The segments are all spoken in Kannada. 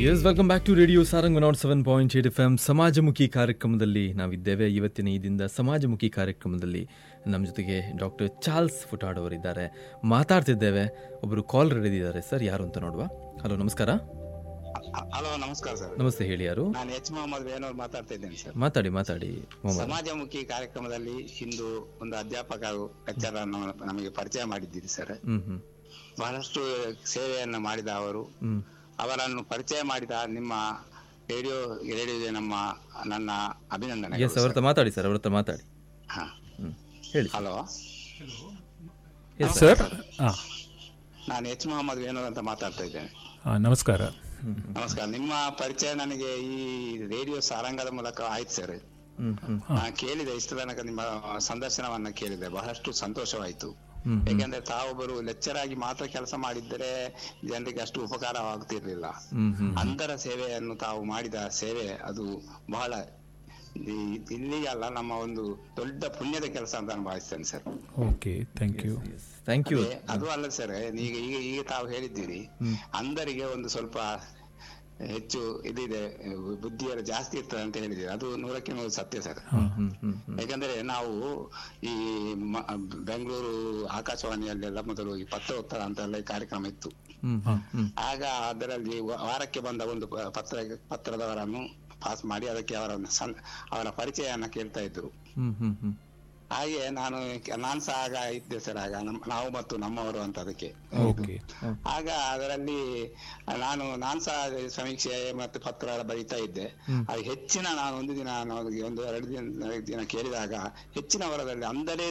S welcome back to radio Sarang nought seven point eight F M ಸಮಾಜಮುಖಿ ಕಾರ್ಯಕ್ರಮದಲ್ಲಿ ನಾವಿದ್ದೇವೆ ಇವತ್ತಿನ ಈ ದಿನದ ಸಮಾಜಮುಖಿ ಕಾರ್ಯಕ್ರಮದಲ್ಲಿ ನಮ್ಮ ಜೊತೆಗೆ ಡಾಕ್ಟರ್ ಚಾರ್ಲ್ಸ್ ಫುಟಾಡ್ ಅವರಿದ್ದಾರೆ ಮಾತಾಡ್ತಿದ್ದೇವೆ ಒಬ್ಬರು ಕಾಲ್ ಇದ್ದಾರೆ ಸರ್ ಯಾರು ಅಂತ ನೋಡುವ ಹಲೋ ನಮಸ್ಕಾರ ಹಲೋ ನಮಸ್ಕಾರ ಸರ್ ನಮಸ್ತೆ ಹೇಳಿ ಯಾರು ನಾನು ಎಚ್ ಮೊಹಮ್ಮದ್ ವೇಣೂರ್ ಮಾತಾಡ್ತಾ ಇದ್ದೇನೆ ಸರ್ ಮಾತಾಡಿ ಮಾತಾಡಿ ಮೊಹಮ್ಮದ್ ಸಮಾಜಮುಖಿ ಕಾರ್ಯಕ್ರಮದಲ್ಲಿ ಇಂದು ಒಂದು ಅಧ್ಯಾಪಕರು ಲೆಕ್ಚರ್ ನಮಗೆ ಪರಿಚಯ ಮಾಡಿದ್ದೀರಿ ಸರ್ ಹ್ಮ್ ಹ್ಮ್ ಬಹಳಷ್ಟು ಸೇವೆಯನ್ನು ಮಾಡಿದ ಅವರು ಹ್ಮ್ ಅವರನ್ನು ಪರಿಚಯ ಮಾಡಿದ ನಿಮ್ಮ ರೇಡಿಯೋ ರೇಡಿಯೋ ನಮ್ಮ ನನ್ನ ಅಭಿನಂದನೆ ಎಸ್ ಅವ್ರ ಹತ್ರ ಮಾತಾಡಿ ಸರ್ ಅವ್ರ ಹತ್ರ ಮಾತಾಡಿ ಹ್ಮ್ ಹೇಳಿ ಹಲೋ ಸರ್ ಹಾಂ ನಾನು ಎಚ್ ಮೊಹಮ್ಮದ್ ವೇಣೂರ್ ಅಂತ ಮಾತಾಡ್ತಾ ಇದ್ದೇನೆ ನಮಸ್ಕಾರ ನಮಸ್ಕಾರ ನಿಮ್ಮ ಪರಿಚಯ ನನಗೆ ಈ ರೇಡಿಯೋ ಸಾರಂಗದ ಮೂಲಕ ಆಯ್ತು ಸರ್ ಹ್ಮ್ ಹ್ಮ್ ನಾನು ಕೇಳಿದೆ ಇಷ್ಟು ತನಕ ನಿಮ್ಮ ಸಂದರ್ಶನವನ್ನ ಕೇಳಿದೆ ಬಹಳಷ್ಟು ಸಂತೋಷವಾಯಿತು ಹ್ಮ್. ಯಾಕೆಂದ್ರೆ ತಾವೊಬ್ಬರು ಲೆಕ್ಚರ್ ಆಗಿ ಮಾತ್ರ ಕೆಲಸ ಮಾಡಿದ್ದರೆ ಜನರಿಗೆ ಅಷ್ಟು ಉಪಕಾರವಾಗ್ತಿರ್ಲಿಲ್ಲ ಹ್ಮ್ ಹ್ಮ್ ಅಂತರ ಸೇವೆಯನ್ನು ತಾವು ಮಾಡಿದ ಸೇವೆ ಅದು ಬಹಳ ಈ- ಇಲ್ಲಿಗೆ ಅಲ್ಲ ನಮ್ಮ ಒಂದು ದೊಡ್ಡ ಪುಣ್ಯದ ಕೆಲಸ ಅಂತ ನಾನು ಭಾವಿಸ್ತೇನೆ sir okay thank you thank you ಅದೇ, ಅದು ಅಲ್ಲ ಸರ್ ಈಗ ಈಗ ಈಗ ತಾವು ಹೇಳಿದ್ದೀರಿ ಅಂದರಿಗೆ ಒಂದು ಸ್ವಲ್ಪ ಹೆಚ್ಚು ಇದಿದೆ ಬುದ್ಧಿಯೆಲ್ಲ ಜಾಸ್ತಿ ಇರ್ತದೆ ಅಂತ ಹೇಳಿದ್ದೀರಿ ಅದು ನೂರಕ್ಕೆ ನೂರು ಸತ್ಯ ಸರ್ ಹ್ಮ್ ಹ್ಮ್ ಹ್ಮ್ ಯಾಕಂದ್ರೆ ನಾವು ಈ ಮ- ಬೆಂಗಳೂರು ಆಕಾಶವಾಣಿಯಲ್ಲೆಲ್ಲ ಮೊದಲು ಈ ಪತ್ರೋತ್ತರ ಅಂತ ಎಲ್ಲ ಕಾರ್ಯಕ್ರಮ ಇತ್ತು ಹ್ಮ್ ಹ್ಮ್ ಹ್ಮ್ ಆಗ ಅದರಲ್ಲಿ ವ- ವಾರಕ್ಕೆ ಬಂದ ಒಂದು ಪ- ಪತ್ರ ಪತ್ರದವರನ್ನು ಪಾಸ್ ಮಾಡಿ ಅದಕ್ಕೆ ಅವರ ಸಂ- ಅವರ ಪರಿಚಯನ ಕೇಳ್ತಾ ಇದ್ರು ಹ್ಮ್ ಹ್ಮ್ ಹ್ಮ್ ಹಾಗೆ ನಾನು ನಾನು ಸಹ ಆಗ ಇದ್ದೆ ಸರ್ ಆಗ ನಮ್- ನಾವು ಮತ್ತು ನಮ್ಮವರು ಅಂತ ಅದಕ್ಕೆ ಓಕೆ ಆಗ ಅದರಲ್ಲಿ ನಾನು ನಾನ್ ಸಹ ಸಮೀಕ್ಷೆ ಮತ್ತು ಪತ್ರ ಎಲ್ಲ ಬರೀತಾ ಇದ್ದೆ ಅದು ಹೆಚ್ಚಿನ ನಾನು ಒಂದು ದಿನ ನಾನು ಒಂದು ಎರಡು ದಿನ ಎರಡು ದಿನ ಕೇಳಿದಾಗ ಹೆಚ್ಚಿನ ವರದಲ್ಲಿ ಅಂದರೆ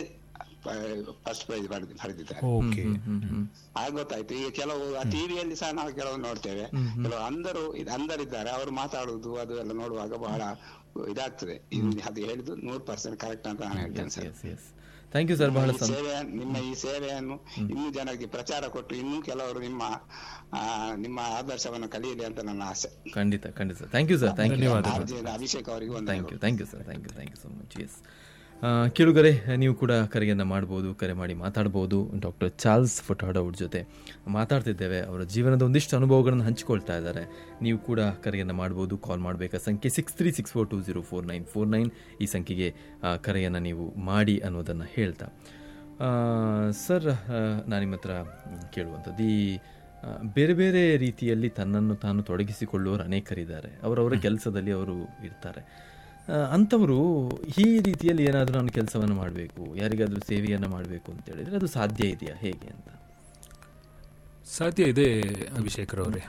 ಫಸ್ಟ್ ಪ್ರೈಸ್ ಬರೆದಿದ್ದಾರೆ ಓಕೆ ಹ್ಮ್ ಹ್ಮ್ ಆಗ ಗೊತ್ತಾಯ್ತು ಈಗ ಕೆಲವು ಟಿವಿಯಲ್ಲಿ ಸಹ ನಾವು ಕೆಲವು ನೋಡ್ತೇವೆ ಕೆಲವು ಅಂದರು ಇದು ಅಂದರಿದ್ದಾರೆ ಅವರು ಮಾತಾಡುವುದು ಅದು ಎಲ್ಲ ನೋಡುವಾಗ ಬಹಳ ಇದಾಗ್ತದೆ ಇನ್ನು ಅದು ಹೇಳಿದ್ದು ನೂರು ಪರ್ಸೆಂಟ್ ಕರೆಕ್ಟ್ ಅಂತ ನಾನು ಹೇಳ್ತೇನೆ sir yes yes thank you sir ಬಹಳ ಈ ಸಂತ ಸೇವೆ ನಿಮ್ಮ ಈ ಸೇವೆಯನ್ನು ಇನ್ನೂ ಜನರಿಗೆ ಪ್ರಚಾರ ಕೊಟ್ಟು ಇನ್ನೂ ಕೆಲವರು ನಿಮ್ಮ ಆ, ನಿಮ್ಮ ಆದರ್ಶವನ್ನು ಕಲಿಯಲಿ ಅಂತ ನನ್ನ ಆಸೆ ಖಂಡಿತ ಖಂಡಿತ thank you sir thank you R J Abhishek ಅವರಿಗೆ ಒಂದು thank you thank you sir thank you thank you so much yes ಕೇಳುಗರೆ ನೀವು ಕೂಡ ಕರೆಯನ್ನು ಮಾಡ್ಬೋದು ಕರೆ ಮಾಡಿ ಮಾತಾಡ್ಬೋದು ಡಾಕ್ಟರ್ ಚಾರ್ಲ್ಸ್ ಫೊಟಾಡೋ ಅವ್ರ ಜೊತೆ ಮಾತಾಡ್ತಿದ್ದೇವೆ ಅವರ ಜೀವನದ ಒಂದಿಷ್ಟು ಅನುಭವಗಳನ್ನು ಹಂಚಿಕೊಳ್ತಾ ಇದ್ದಾರೆ ನೀವು ಕೂಡ ಕರೆಯನ್ನು ಮಾಡ್ಬೋದು ಕಾಲ್ ಮಾಡಬೇಕಾ ಸಂಖ್ಯೆ six three six four two zero four nine four nine ಈ ಸಂಖ್ಯೆಗೆ ಆ, ಕರೆಯನ್ನು ನೀವು ಮಾಡಿ ಅನ್ನೋದನ್ನು ಹೇಳ್ತಾ ಆ, ಸರ್ ಆ, ನಾನು ನಿಮ್ಮ ಹತ್ರ ಮ್, ಕೇಳುವಂಥದ್ದು ಈ ಆ, ಬೇರೆ ಬೇರೆ ರೀತಿಯಲ್ಲಿ ತನ್ನನ್ನು ತಾನು ತೊಡಗಿಸಿಕೊಳ್ಳುವವರು ಅನೇಕರಿದ್ದಾರೆ ಅವರವರ ಕೆಲಸದಲ್ಲಿ ಅವರು ಇರ್ತಾರೆ ಆ, ಅಂಥವರು ಈ ರೀತಿಯಲ್ಲಿ ಏನಾದರೂ ನಾನು ಕೆಲಸವನ್ನು ಮಾಡಬೇಕು ಯಾರಿಗಾದರೂ ಸೇವೆಯನ್ನು ಮಾಡಬೇಕು ಅಂತ ಹೇಳಿದರೆ ಅದು ಸಾಧ್ಯ ಇದೆಯಾ ಹೇಗೆ ಅಂತ ಸಾಧ್ಯ ಇದೆ ಅಭಿಷೇಕ್ರವರೇ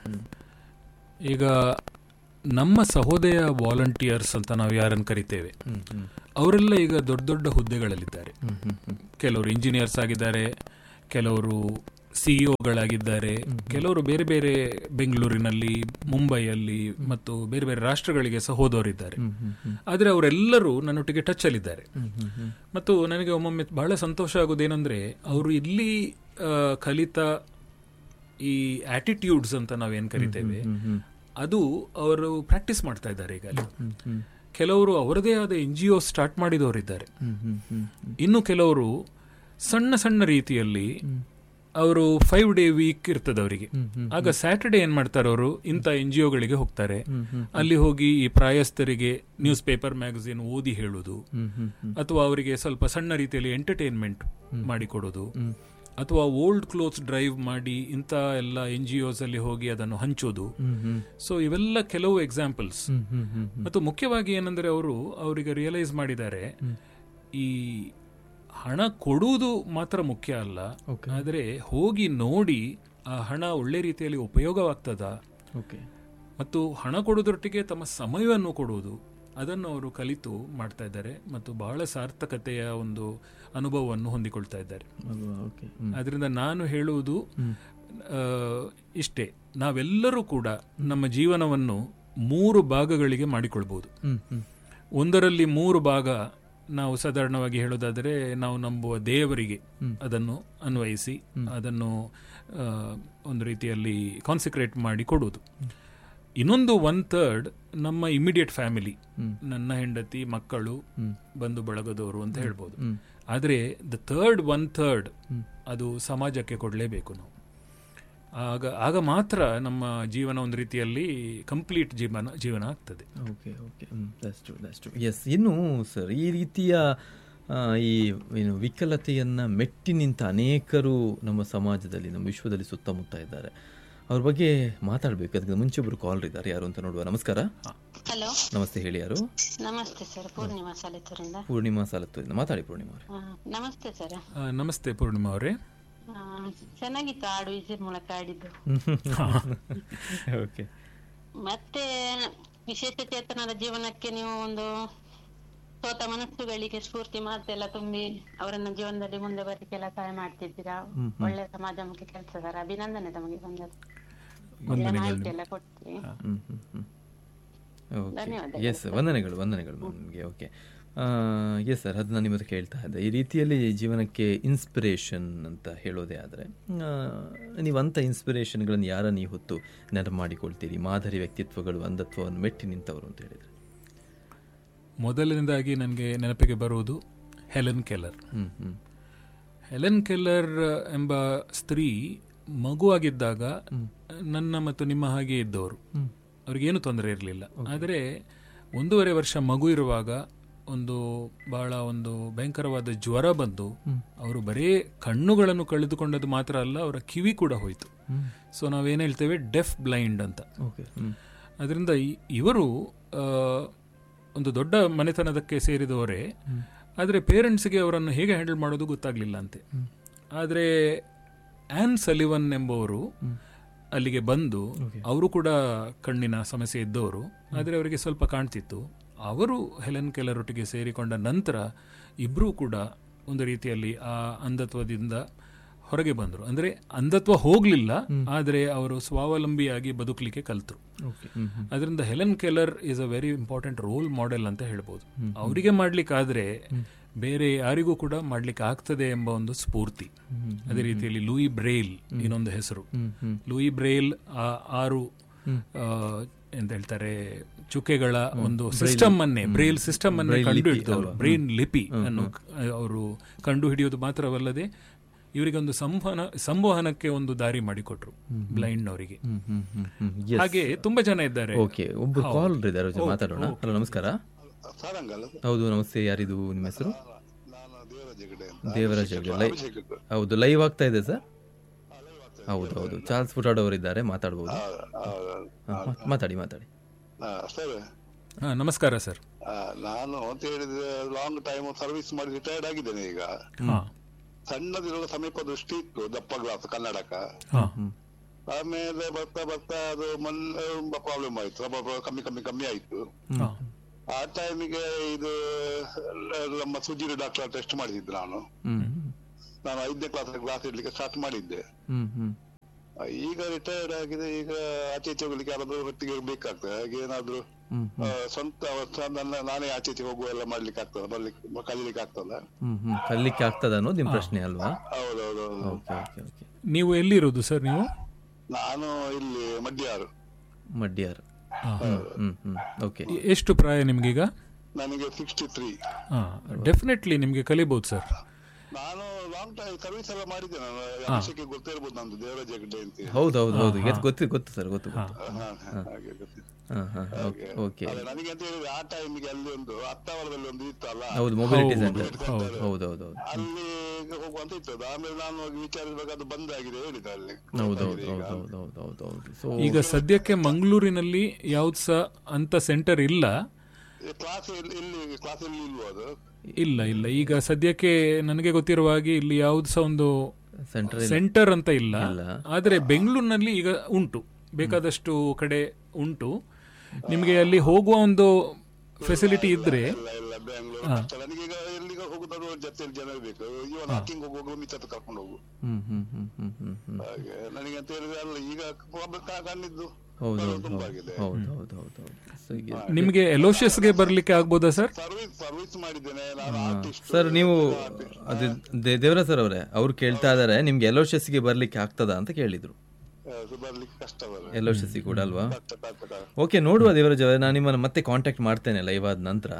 ಈಗ ನಮ್ಮ ಸಹೋದಯ ವಾಲಂಟಿಯರ್ಸ್ ಅಂತ ನಾವು ಯಾರನ್ನು ಕರಿತೇವೆ ಹ್ಮ್, ಹ್ಮ್, ಅವರೆಲ್ಲ ಈಗ ದೊಡ್ಡ ದೊಡ್ಡ ಹುದ್ದೆಗಳಲ್ಲಿದ್ದಾರೆ ಹ್ಮ್, ಹ್ಮ್, ಹ್ಮ್. ಕೆಲವರು ಇಂಜಿನಿಯರ್ಸ್ ಆಗಿದ್ದಾರೆ ಕೆಲವರು ಸಿಇಒಗಳಾಗಿದ್ದಾರೆ ಕೆಲವರು ಬೇರೆ ಬೇರೆ ಬೆಂಗಳೂರಿನಲ್ಲಿ ಮುಂಬೈಯಲ್ಲಿ ಮತ್ತು ಬೇರೆ ಬೇರೆ ರಾಷ್ಟ್ರಗಳಿಗೆ ಸಹ ಹೋದವರಿದ್ದಾರೆ ಆದರೆ ಅವರೆಲ್ಲರೂ ನನ್ನೊಟ್ಟಿಗೆ ಟಚ್ ಅಲ್ಲಿದ್ದಾರೆ ಮತ್ತು ನನಗೆ ಒಮ್ಮೊಮ್ಮೆ ಬಹಳ ಸಂತೋಷ ಆಗೋದೇನೆಂದ್ರೆ ಅವರು ಇಲ್ಲಿ ಆ, ಕಲಿತ ಈ ಆಟಿಟ್ಯೂಡ್ಸ್ ಅಂತ ನಾವೇನ್ ಕರಿತೇವೆ ಅದು ಅವರು ಪ್ರಾಕ್ಟೀಸ್ ಮಾಡ್ತಾ ಇದ್ದಾರೆ ಈಗ ಅಲ್ಲಿ ಕೆಲವರು ಅವರದೇ ಆದ ಎನ್ ಜಿ ಒ ಸ್ಟಾರ್ಟ್ ಮಾಡಿದವರಿದ್ದಾರೆ ಇನ್ನು ಕೆಲವರು ಸಣ್ಣ ಸಣ್ಣ ರೀತಿಯಲ್ಲಿ ಅವರು ಫೈವ್ ಡೇ ವೀಕ್ ಇರ್ತದೆ ಅವರಿಗೆ ಆಗ ಸ್ಯಾಟರ್ಡೆ ಏನ್ ಮಾಡ್ತಾರೆ ಅವರು ಇಂಥ ಎನ್ ಜಿ ಒಗಳಿಗೆ ಹೋಗ್ತಾರೆ ಅಲ್ಲಿ ಹೋಗಿ ಈ ಪ್ರಾಯಸ್ಥರಿಗೆ ನ್ಯೂಸ್ ಪೇಪರ್ ಮ್ಯಾಗಝಿನ್ ಓದಿ ಹೇಳುದು ಅಥವಾ ಅವರಿಗೆ ಸ್ವಲ್ಪ ಸಣ್ಣ ರೀತಿಯಲ್ಲಿ ಎಂಟರ್ಟೈನ್ಮೆಂಟ್ ಮಾಡಿಕೊಡೋದು ಅಥವಾ ಓಲ್ಡ್ ಕ್ಲೋತ್ಸ್ ಡ್ರೈವ್ ಮಾಡಿ ಇಂಥ ಎಲ್ಲ ಎನ್ ಜಿ ಒಸ್ ಅಲ್ಲಿ ಹೋಗಿ ಅದನ್ನು ಹಂಚೋದು ಸೊ ಇವೆಲ್ಲ ಕೆಲವು ಎಕ್ಸಾಂಪಲ್ಸ್ ಮತ್ತು ಮುಖ್ಯವಾಗಿ ಏನಂದ್ರೆ ಅವರು ಅವರಿಗೆ ರಿಯಲೈಸ್ ಮಾಡಿದ್ದಾರೆ ಈ ಹಣ ಕೊಡುವುದು ಮಾತ್ರ ಮುಖ್ಯ ಅಲ್ಲ ಆದರೆ ಹೋಗಿ ನೋಡಿ ಆ ಹಣ ಒಳ್ಳೆ ರೀತಿಯಲ್ಲಿ ಉಪಯೋಗವಾಗ್ತದಾ ಓಕೆ ಮತ್ತು ಹಣ ಕೊಡುವುದರೊಟ್ಟಿಗೆ ತಮ್ಮ ಸಮಯವನ್ನು ಕೊಡುವುದು ಅದನ್ನು ಅವರು ಕಲಿತು ಮಾಡ್ತಾ ಇದ್ದಾರೆ ಮತ್ತು ಬಹಳ ಸಾರ್ಥಕತೆಯ ಒಂದು ಅನುಭವವನ್ನು ಹೊಂದಿಕೊಳ್ತಾ ಇದ್ದಾರೆ ಓಕೆ ಅದರಿಂದ ನಾನು ಹೇಳುವುದು ಆ, ಇಷ್ಟೇ ನಾವೆಲ್ಲರೂ ಕೂಡ ನಮ್ಮ ಜೀವನವನ್ನು ಮೂರು ಭಾಗಗಳಿಗೆ ಮಾಡಿಕೊಳ್ಬಹುದು ಹ್ಮ್ ಹ್ಮ್ ಒಂದರಲ್ಲಿ ಮೂರು ಭಾಗ ನಾವು ಸಾಧಾರಣವಾಗಿ ಹೇಳೋದಾದರೆ ನಾವು ನಂಬುವ ದೇವರಿಗೆ ಅದನ್ನು ಅನ್ವಯಿಸಿ ಅದನ್ನು ಆ, ಒಂದು ರೀತಿಯಲ್ಲಿ ಕಾನ್ಸಿಕ್ರೇಟ್ ಮಾಡಿ ಕೊಡುವುದು ಇನ್ನೊಂದು ಒನ್ ಥರ್ಡ್ ನಮ್ಮ ಇಮಿಡಿಯೇಟ್ ಫ್ಯಾಮಿಲಿ ನನ್ನ ಹೆಂಡತಿ ಮಕ್ಕಳು ಬಂಧು ಬಳಗದವರು ಅಂತ ಹೇಳ್ಬೋದು ಆದರೆ ದ ಥರ್ಡ್ ಒನ್ ಥರ್ಡ್ ಅದು ಸಮಾಜಕ್ಕೆ ಕೊಡಲೇಬೇಕು ನಾವು ಆಗ ಆಗ ಮಾತ್ರ ನಮ್ಮ ಜೀವನ ಒಂದು ರೀತಿಯಲ್ಲಿ ಕಂಪ್ಲೀಟ್ ಜೀವನ ಜೀವನ ಆಗ್ತದೆ ಓಕೆ ಓಕೆ ದಸ್ ಟು ದಸ್ ಟು ಎಸ್ ಇನ್ನು ಸರ್ ಈ ರೀತಿಯ ಆ, ಈ ಏನು ವಿಕಲತೆಯನ್ನು ಮೆಟ್ಟಿ ನಿಂತ ಅನೇಕರು ನಮ್ಮ ಸಮಾಜದಲ್ಲಿ ನಮ್ಮ ವಿಶ್ವದಲ್ಲಿ ಸುತ್ತಮುತ್ತ ಇದ್ದಾರೆ ಅವ್ರ ಬಗ್ಗೆ ಮಾತಾಡಬೇಕು ಅದಕ್ಕೆ ಮುಂಚೆ ಒಬ್ಬರು ಕಾಲ್ ಇದ್ದಾರೆ ಯಾರು ಅಂತ ನೋಡುವ ನಮಸ್ಕಾರ ಹಲೋ ನಮಸ್ತೆ ಹೇಳಿ ಯಾರು ನಮಸ್ತೆ ಸರ್ ಪೂರ್ಣಿಮಾ ಸಾಲಿತೂರಿಂದ ಪೂರ್ಣಿಮಾ ಸಾಲತ್ತೂರಿಂದ ಮಾತಾಡಿ ಪೂರ್ಣಿಮಾ ಅವರೇ ಆ, ನಮಸ್ತೆ ಸರ್ ಆ, ನಮಸ್ತೆ ಪೂರ್ಣಿಮಾ ಅವರೇ ಆ, ಚೆನ್ನಾಗಿತ್ತು ಹಾಡು ವಿಸಿಲ್ ಮೂಲಕ ಆಡಿದ್ದು ಓಕೆ ಮತ್ತೆ ವಿಶೇಷ ಚೇತನರ ಜೀವನಕ್ಕೆ ನೀವು ಒಂದು ಸೋತ ಮನಸ್ಸುಗಳಿಗೆ ಸ್ಫೂರ್ತಿ ಮಾತೆಲ್ಲ ತುಂಬಿ ಅವರನ್ನ ಜೀವನದಲ್ಲಿ ಮುಂದೆ ಬರಲಿಕ್ಕೆಲ್ಲ ಸಹಾಯ ಮಾಡ್ತಿದ್ದೀರಾ ಒಳ್ಳೆ ಸಮಾಜಮುಖಿ ಕೆಲಸಗಾರ ಅಭಿನಂದನೆ ತಮಗೆ ಬಂದದ್ದು ಒಳ್ಳೆ ಮಾಹಿತಿ ಎಲ್ಲ ಕೊಟ್ಟಿ ಹ್ಮ್ ಹ್ಮ್ ಹ್ಮ್ ಓಕೆ ಧನ್ಯವಾದಗಳು ಎಸ್ ವಂದನೆಗಳು ವಂದನೆಗಳು ನಿಮಗೆ ಓಕೆ ಎಸ್ ಸರ್ ಅದು ನಾನು ನಿಮ್ಮ ಹತ್ರ ಕೇಳ್ತಾ ಇದ್ದೆ ಈ ರೀತಿಯಲ್ಲಿ ಜೀವನಕ್ಕೆ ಇನ್ಸ್ಪಿರೇಷನ್ ಅಂತ ಹೇಳೋದೇ ಆದರೆ ನೀವು ಅಂಥ ಇನ್ಸ್ಪಿರೇಷನ್ಗಳನ್ನು ಯಾರ ನೀವು ಹೊತ್ತು ನೆನಪು ಮಾಡಿಕೊಳ್ತೀರಿ ಮಾದರಿ ವ್ಯಕ್ತಿತ್ವಗಳು ಅಂಧತ್ವವನ್ನು ಮೆಟ್ಟಿ ನಿಂತವರು ಅಂತ ಹೇಳಿದರೆ ಮೊದಲನೇದಾಗಿ ನನಗೆ ನೆನಪಿಗೆ ಬರುವುದು ಹೆಲೆನ್ ಕೆಲ್ಲರ್ ಹ್ಞೂ ಹ್ಞೂ ಹೆಲೆನ್ ಕೆಲ್ಲರ್ ಎಂಬ ಸ್ತ್ರೀ ಮಗುವಾಗಿದ್ದಾಗ ನನ್ನ ಮತ್ತು ನಿಮ್ಮ ಹಾಗೆ ಇದ್ದವರು ಅವ್ರಿಗೇನು ತೊಂದರೆ ಇರಲಿಲ್ಲ ಆದರೆ ಒಂದೂವರೆ ವರ್ಷ ಮಗು ಇರುವಾಗ ಒಂದು ಬಹಳ ಒಂದು ಭಯಂಕರವಾದ ಜ್ವರ ಬಂದು ಅವರು ಬರೇ ಕಣ್ಣುಗಳನ್ನು ಕಳೆದುಕೊಂಡದ್ದು ಮಾತ್ರ ಅಲ್ಲ ಅವರ ಕಿವಿ ಕೂಡ ಹೋಯಿತು ಸೊ ನಾವೇನು ಹೇಳ್ತೇವೆ ಡೆಫ್ ಬ್ಲೈಂಡ್ ಅಂತ ಓಕೆ ಹ್ಞೂ ಅದರಿಂದ ಇ- ಇವರು ಆ, ಒಂದು ದೊಡ್ಡ ಮನೆತನದಕ್ಕೆ ಸೇರಿದವರೇ ಆದರೆ ಪೇರೆಂಟ್ಸ್ಗೆ ಅವರನ್ನು ಹೇಗೆ ಹ್ಯಾಂಡಲ್ ಮಾಡೋದು ಗೊತ್ತಾಗ್ಲಿಲ್ಲ ಅಂತೆ ಆದರೆ ಆನ್ ಸಲಿವನ್ ಎಂಬುವರು ಅಲ್ಲಿಗೆ ಬಂದು ಅವರು ಕೂಡ ಕಣ್ಣಿನ ಸಮಸ್ಯೆ ಇದ್ದವರು ಆದರೆ ಅವರಿಗೆ ಸ್ವಲ್ಪ ಕಾಣ್ತಿತ್ತು ಅವರು ಹೆಲೆನ್ ಕೆಲರೊಟ್ಟಿಗೆ ಸೇರಿಕೊಂಡ ನಂತರ ಇಬ್ಬರೂ ಕೂಡ ಒಂದು ರೀತಿಯಲ್ಲಿ ಆ ಅಂಧತ್ವದಿಂದ ಹೊರಗೆ ಬಂದರು ಅಂದರೆ ಅಂಧತ್ವ ಹೋಗಲಿಲ್ಲ ಆದರೆ ಅವರು ಸ್ವಾವಲಂಬಿಯಾಗಿ ಬದುಕಲಿಕ್ಕೆ ಕಲ್ತರು ಓಕೆ ಹ್ಞೂ ಹ್ಞೂ ಅದರಿಂದ Helen Keller is a very important role model ಅಂತ ಹೇಳ್ಬೋದು ಅವರಿಗೆ ಮಾಡ್ಲಿಕ್ಕಾದ್ರೆ ಬೇರೆ ಯಾರಿಗೂ ಕೂಡ ಮಾಡ್ಲಿಕ್ಕೆ ಆಗ್ತದೆ ಎಂಬ ಒಂದು ಸ್ಫೂರ್ತಿ ಅದೇ ರೀತಿಯಲ್ಲಿ ಲೂಯಿ ಬ್ರೇಲ್ ಇನ್ನೊಂದು ಹೆಸರು ಲೂಯಿ ಬ್ರೇಲ್ ಆ ಆರು ಆ, ಎಂತ ಹೇಳ್ತಾರೆ ಚುಕ್ಕೆಗಳ ಒಂದು ಸಿಸ್ಟಮ್ ಅನ್ನೇ ಬ್ರೇಲ್ ಸಿಸ್ಟಮ್ ಅನ್ನೇ ಕಂಡು ಹಿಡಿದವರು ಬ್ರೈನ್ ಲಿಪಿ ಅನ್ನು ಅವರು ಕಂಡು ಹಿಡಿಯೋದು ಮಾತ್ರವಲ್ಲದೆ ಇವರಿಗೊಂದು ಸಂವಹನ ಸಂವಹನಕ್ಕೆ ಒಂದು ದಾರಿ ಮಾಡಿಕೊಟ್ರು ಬ್ಲೈಂಡ್ ಅವರಿಗೆ ಹ್ಞೂ ಹ್ಞೂ ಹ್ಞೂ ಹ್ಞೂ ಎಸ್ ಹಾಗೆ ತುಂಬಾ ಜನ ಇದ್ದಾರೆ ಓಕೆ ಒಬ್ಬರು ಕಾಲ್ ಇದ್ದಾರೆ ಅವ್ರ ಜೊತೆ ಮಾತಾಡೋಣ ಹಲೋ ನಮಸ್ಕಾರ ಸಾರಂಗಲ್ ಹೌದು ನಮಸ್ತೆ ಯಾರಿದು ನಿಮ್ಮ ಹೆಸರು ನಾನು ದೇವರಾಜ ಹೆಗಡೆ ಅಂತ ದೇವರಾಜ್ ಹೆಗ್ಡೆ ಲೈ ಹೌದು ಲೈವ್ ಆಗ್ತಾ ಇದೆ ಸರ್ ಹೌದು ಹೌದು ಚಾರ್ಲ್ಸ್ ಫುಟಾಡ್ ಅವರಿದ್ದಾರೆ ಮಾತಾಡ್ಬೋದು ಹಾ, ಮಾ- ಮಾತಾಡಿ ಮಾತಾಡಿ ಸರ್ ಹಾ, ನಮಸ್ಕಾರ ಸರ್ ನಾನು ಅಂತ ಹೇಳಿದ್ರೆ ಲಾಂಗ್ ಟೈಮ್ ಸರ್ವಿಸ್ ಮಾಡಿ ರಿಟೈರ್ಡ್ ಆಗಿದ್ದೇನೆ ಈಗ ಹಾ ಸಣ್ಣದಿರುವ ಸಮೀಪ ದೃಷ್ಟಿ ಇತ್ತು ದಪ್ಪ ಗ್ಲಾಸ್ ಕನ್ನಡಕ ಹಾ ಆಮೇಲೆ ಬರ್ತಾ ಬರ್ತಾ ಅದು ಮೊನ್ನೆ ತುಂಬಾ ಪ್ರಾಬ್ಲಮ್ ಆಯ್ತು ಸ್ವಲ್ಪ ಕಮ್ಮಿ ಕಮ್ಮಿ ಕಮ್ಮಿ ಆಯ್ತು ಹಾ ಆ ಟೈಮಿಗೆ ಇದು ನಮ್ಮ ಸುಜೀರಿ ಡಾಕ್ಟರ್ ಟೆಸ್ಟ್ ಮಾಡಿಸಿದ್ದು ನಾನು ಹ್ಮ್ ನಾನು ಐದನೇ ಕ್ಲಾಸ್ ಕ್ಲಾಸ್ ಇಡ್ಲಿಕ್ಕೆ ಸ್ಟಾರ್ಟ್ ಮಾಡಿದ್ದೆ ಹ್ಮ್ ಹ್ಮ್ ಆ, ಈಗ ರಿಟೈರ್ಡ್ ಆಗಿದೆ ಈಗ ಆಚೆ ಈಚೆ ಹೋಗ್ಲಿಕ್ಕೆ ಯಾರಾದ್ರೂ ಹೊತ್ತಿಗೆ ಬೇಕಾಗ್ತದೆ ಹಾಗೆ ಏನಾದ್ರು ಹ್ಮ್ ಆ, ಸ್ವಂತ ಸ್ವ- ನನ್ನ ನಾನೇ ಆಚೆ ಈಚೆ ಹೋಗುವ ಎಲ್ಲ ಮಾಡ್ಲಿಕ್ಕೆ ಆಗ್ತದ ಬರ್ಲಿಕ್ಕೆ ಕಲೀಲಿಕ್ಕೆ ಆಗ್ತದ ಹ್ಮ್ ಹ್ಮ್ ಕಲಿಲಿಕ್ಕೆ ಆಗ್ತದ ಅನ್ನೋದು ನಿಮ್ಮ ಪ್ರಶ್ನೆ ಅಲ್ವಾ ಹೌದೌದು ಓಕೆ ಓಕೆ ಓಕೆ ನೀವು ಎಲ್ಲಿರೋದು ಸರ್ ನೀವು ನಾನು ಇಲ್ಲಿ ಮಡ್ಯಾರು ಮಡ್ಯಾರ್ ಹಾ. ಹ್ಮ್ ಹ್ಮ್ ಓಕೆ ಎ- ಎಷ್ಟು ಪ್ರಾಯ ನಿಮ್ಗೀಗ ನನಗೆ ಸಿಕ್ಸ್ಟಿ ತ್ರೀ ಹಾ ಡೆಫಿನೆಟ್ಲಿ ನಿಮ್ಗೆ ಕಲಿಬಹುದು ಸರ್ ನಾನು ಲಾಂಗ್ ಟೈಮ್ ಸರ್ವಿಸ್ ಎಲ್ಲ ಮಾಡಿದ್ದೆ ನಾನು ಅಭಿಷೇಕ್ ಗೊತ್ತಿರ್ಬೋದು ನಂದು ದೇವರಾಜ ಹೆಗ್ಡೆ ಅಂತ ಹೇಳಿ. ಹೌದು ಹೌದು ಹೌದು ಗೊತ್ತು ಗೊತ್ತು ಗೊತ್ತು ಸರ್ ಗೊತ್ತು ಗೊತ್ತು ಹಾ, ಹಾ, ಹಾಗೆ ಗೊತ್ತಿತ್ತು. ಹಾ ಹಾ ಓಕೆ ಓಕೆ ಅದೇ ನನಗೆ ಅಂತ ಹೇಳಿದ್ರೆ ಆ ಟೈಮಿಗೆ ಅಲ್ಲಿ ಒಂದು ಹತ್ತಾವರದಲ್ಲಿ ಒಂದು ಇತ್ತಲ್ಲ ಹೌದು ಮೊಬಿಲಿಟಿ ಹೌದು, ಸೆಂಟರ್ ಹೌದು. ಹೌದು ಹೌದು ಹೌದು ಅಲ್ಲಿ ಹೋಗುವಂತ ಇತ್ತು ಅದು. ಆಮೇಲೆ ನಾನು ಹೋಗಿ ವಿಚಾರಿಸುವಾಗ ಅದು ಬಂದ್ ಆಗಿದೆ ಹೇಳಿದ ಅಲ್ಲಿ ಹೌದು ಹೌದು ಹೌದು ಹೌದು ಹೌದು ಹೌದು ಹೌದು ಸೊ ಈಗ ಸದ್ಯಕ್ಕೆ ಮಂಗಳೂರಿನಲ್ಲಿ ಯಾವ್ದು ಸಹ ಅಂತ ಸೆಂಟರ್ ಇಲ್ಲ ಕ್ಲಾಸ್ ಇಲ್ಲಿ ಕ್ಲಾಸ್ ಇಲ್ಲಿ ಇಲ್ವಾ ಅದು ಇಲ್ಲ ಇಲ್ಲ ಈಗ ಸದ್ಯಕ್ಕೆ ನನಗೆ ಗೊತ್ತಿರುವ ಹಾಗೆ ಇಲ್ಲಿ ಯಾವ್ದು ಸಹ ಒಂದು ಸೆಂಟರ್ ಸೆಂಟರ್ ಅಂತ ಇಲ್ಲ ಇಲ್ಲ. ಆದರೆ ಬೆಂಗಳೂರಿನಲ್ಲಿ ಈಗ ಉಂಟು ಬೇಕಾದಷ್ಟು ಕಡೆ ಉಂಟು ನಿಮಗೆ ಅಲ್ಲಿ ಹೋಗುವ ಒಂದು ಫೆಸಿಲಿಟಿ ಇದ್ರೆ ಇಲ್ಲ ಇಲ್ಲ ಬೆಂಗಳೂರು ಕಷ್ಟ. ನನಗೆ ಈಗ ಎಲ್ಲಿಗೆ ಹೋಗುದಾದ್ರು ಜೊತೆಯಲ್ಲಿ ಜನ ಬೇಕು ಇವನ್ ಹಾಕಿಂಗ್ ಹೋಗುವಾಗ ಮಿಚ್ಚತ್ ಕರ್ಕೊಂಡು ಹೋಗು ಹ್ಮ್ ಹ್ಮ್ ಹ್ಮ್ ಹ್ಮ್ ಹ್ಮ್ ಹ್ಮ್ ಹಾಗೆ ನನಗೆ ಅಂತ ಹೇಳಿದ್ರೆ ಅಲ್ಲ ಈಗ problem ಕಾ- ಕಂಡಿದ್ದು ಹೌದು ಬರೋದು ಹೌದು ತುಂಬಾ ಹೌದು ಆಗಿದೆ ಹೌದು ಹೌದು ಹೌದು ಹೌದು ಸೊ ಈಗ ನಿಮಗೆ ಎಲೋಶಿಯಸ್ಗೆ ಬರ್ಲಿಕ್ಕೆ ಆಗ್ಬೋದಾ ಸರ್ ಸರ್ವಿಸ್ ಸರ್ವಿಸ್ ಮಾಡಿದ್ದೇನೆ ನಾನು ಆರ್ಟಿಸ್ಟ್ ಸರ್ ನೀವು ಅದೇ ದೇ- ದೇವರಾಜ್ ಸರ್ ಅವರೇ ಅವ್ರು ಕೇಳ್ತಾ ಇದಾರೆ ನಿಮ್ಗೆ ಎಲೋಶಸ್ಗೆ ಬರ್ಲಿಕ್ಕೆ ಆಗ್ತದಾ ಅಂತ ಕೇಳಿದ್ರು ಬರ್ಲಿಕ್ಕೆ ಕಷ್ಟ ಬರ ಎಲೋಶಸ್ಸಿ ಕೂಡ ಅಲ್ವಾ ಕಷ್ಟ ಕಷ್ಟ ಕಷ್ಟ. ಓಕೆ ನೋಡುವ ದೇವರಾಜ್ ಅವರೇ ನಾನು ನಿಮ್ಮನ್ನು ಮತ್ತೆ ಕಾಂಟ್ಯಾಕ್ಟ್ ಮಾಡ್ತೇನೆ ಲೈವ್ ಆದ ನಂತರ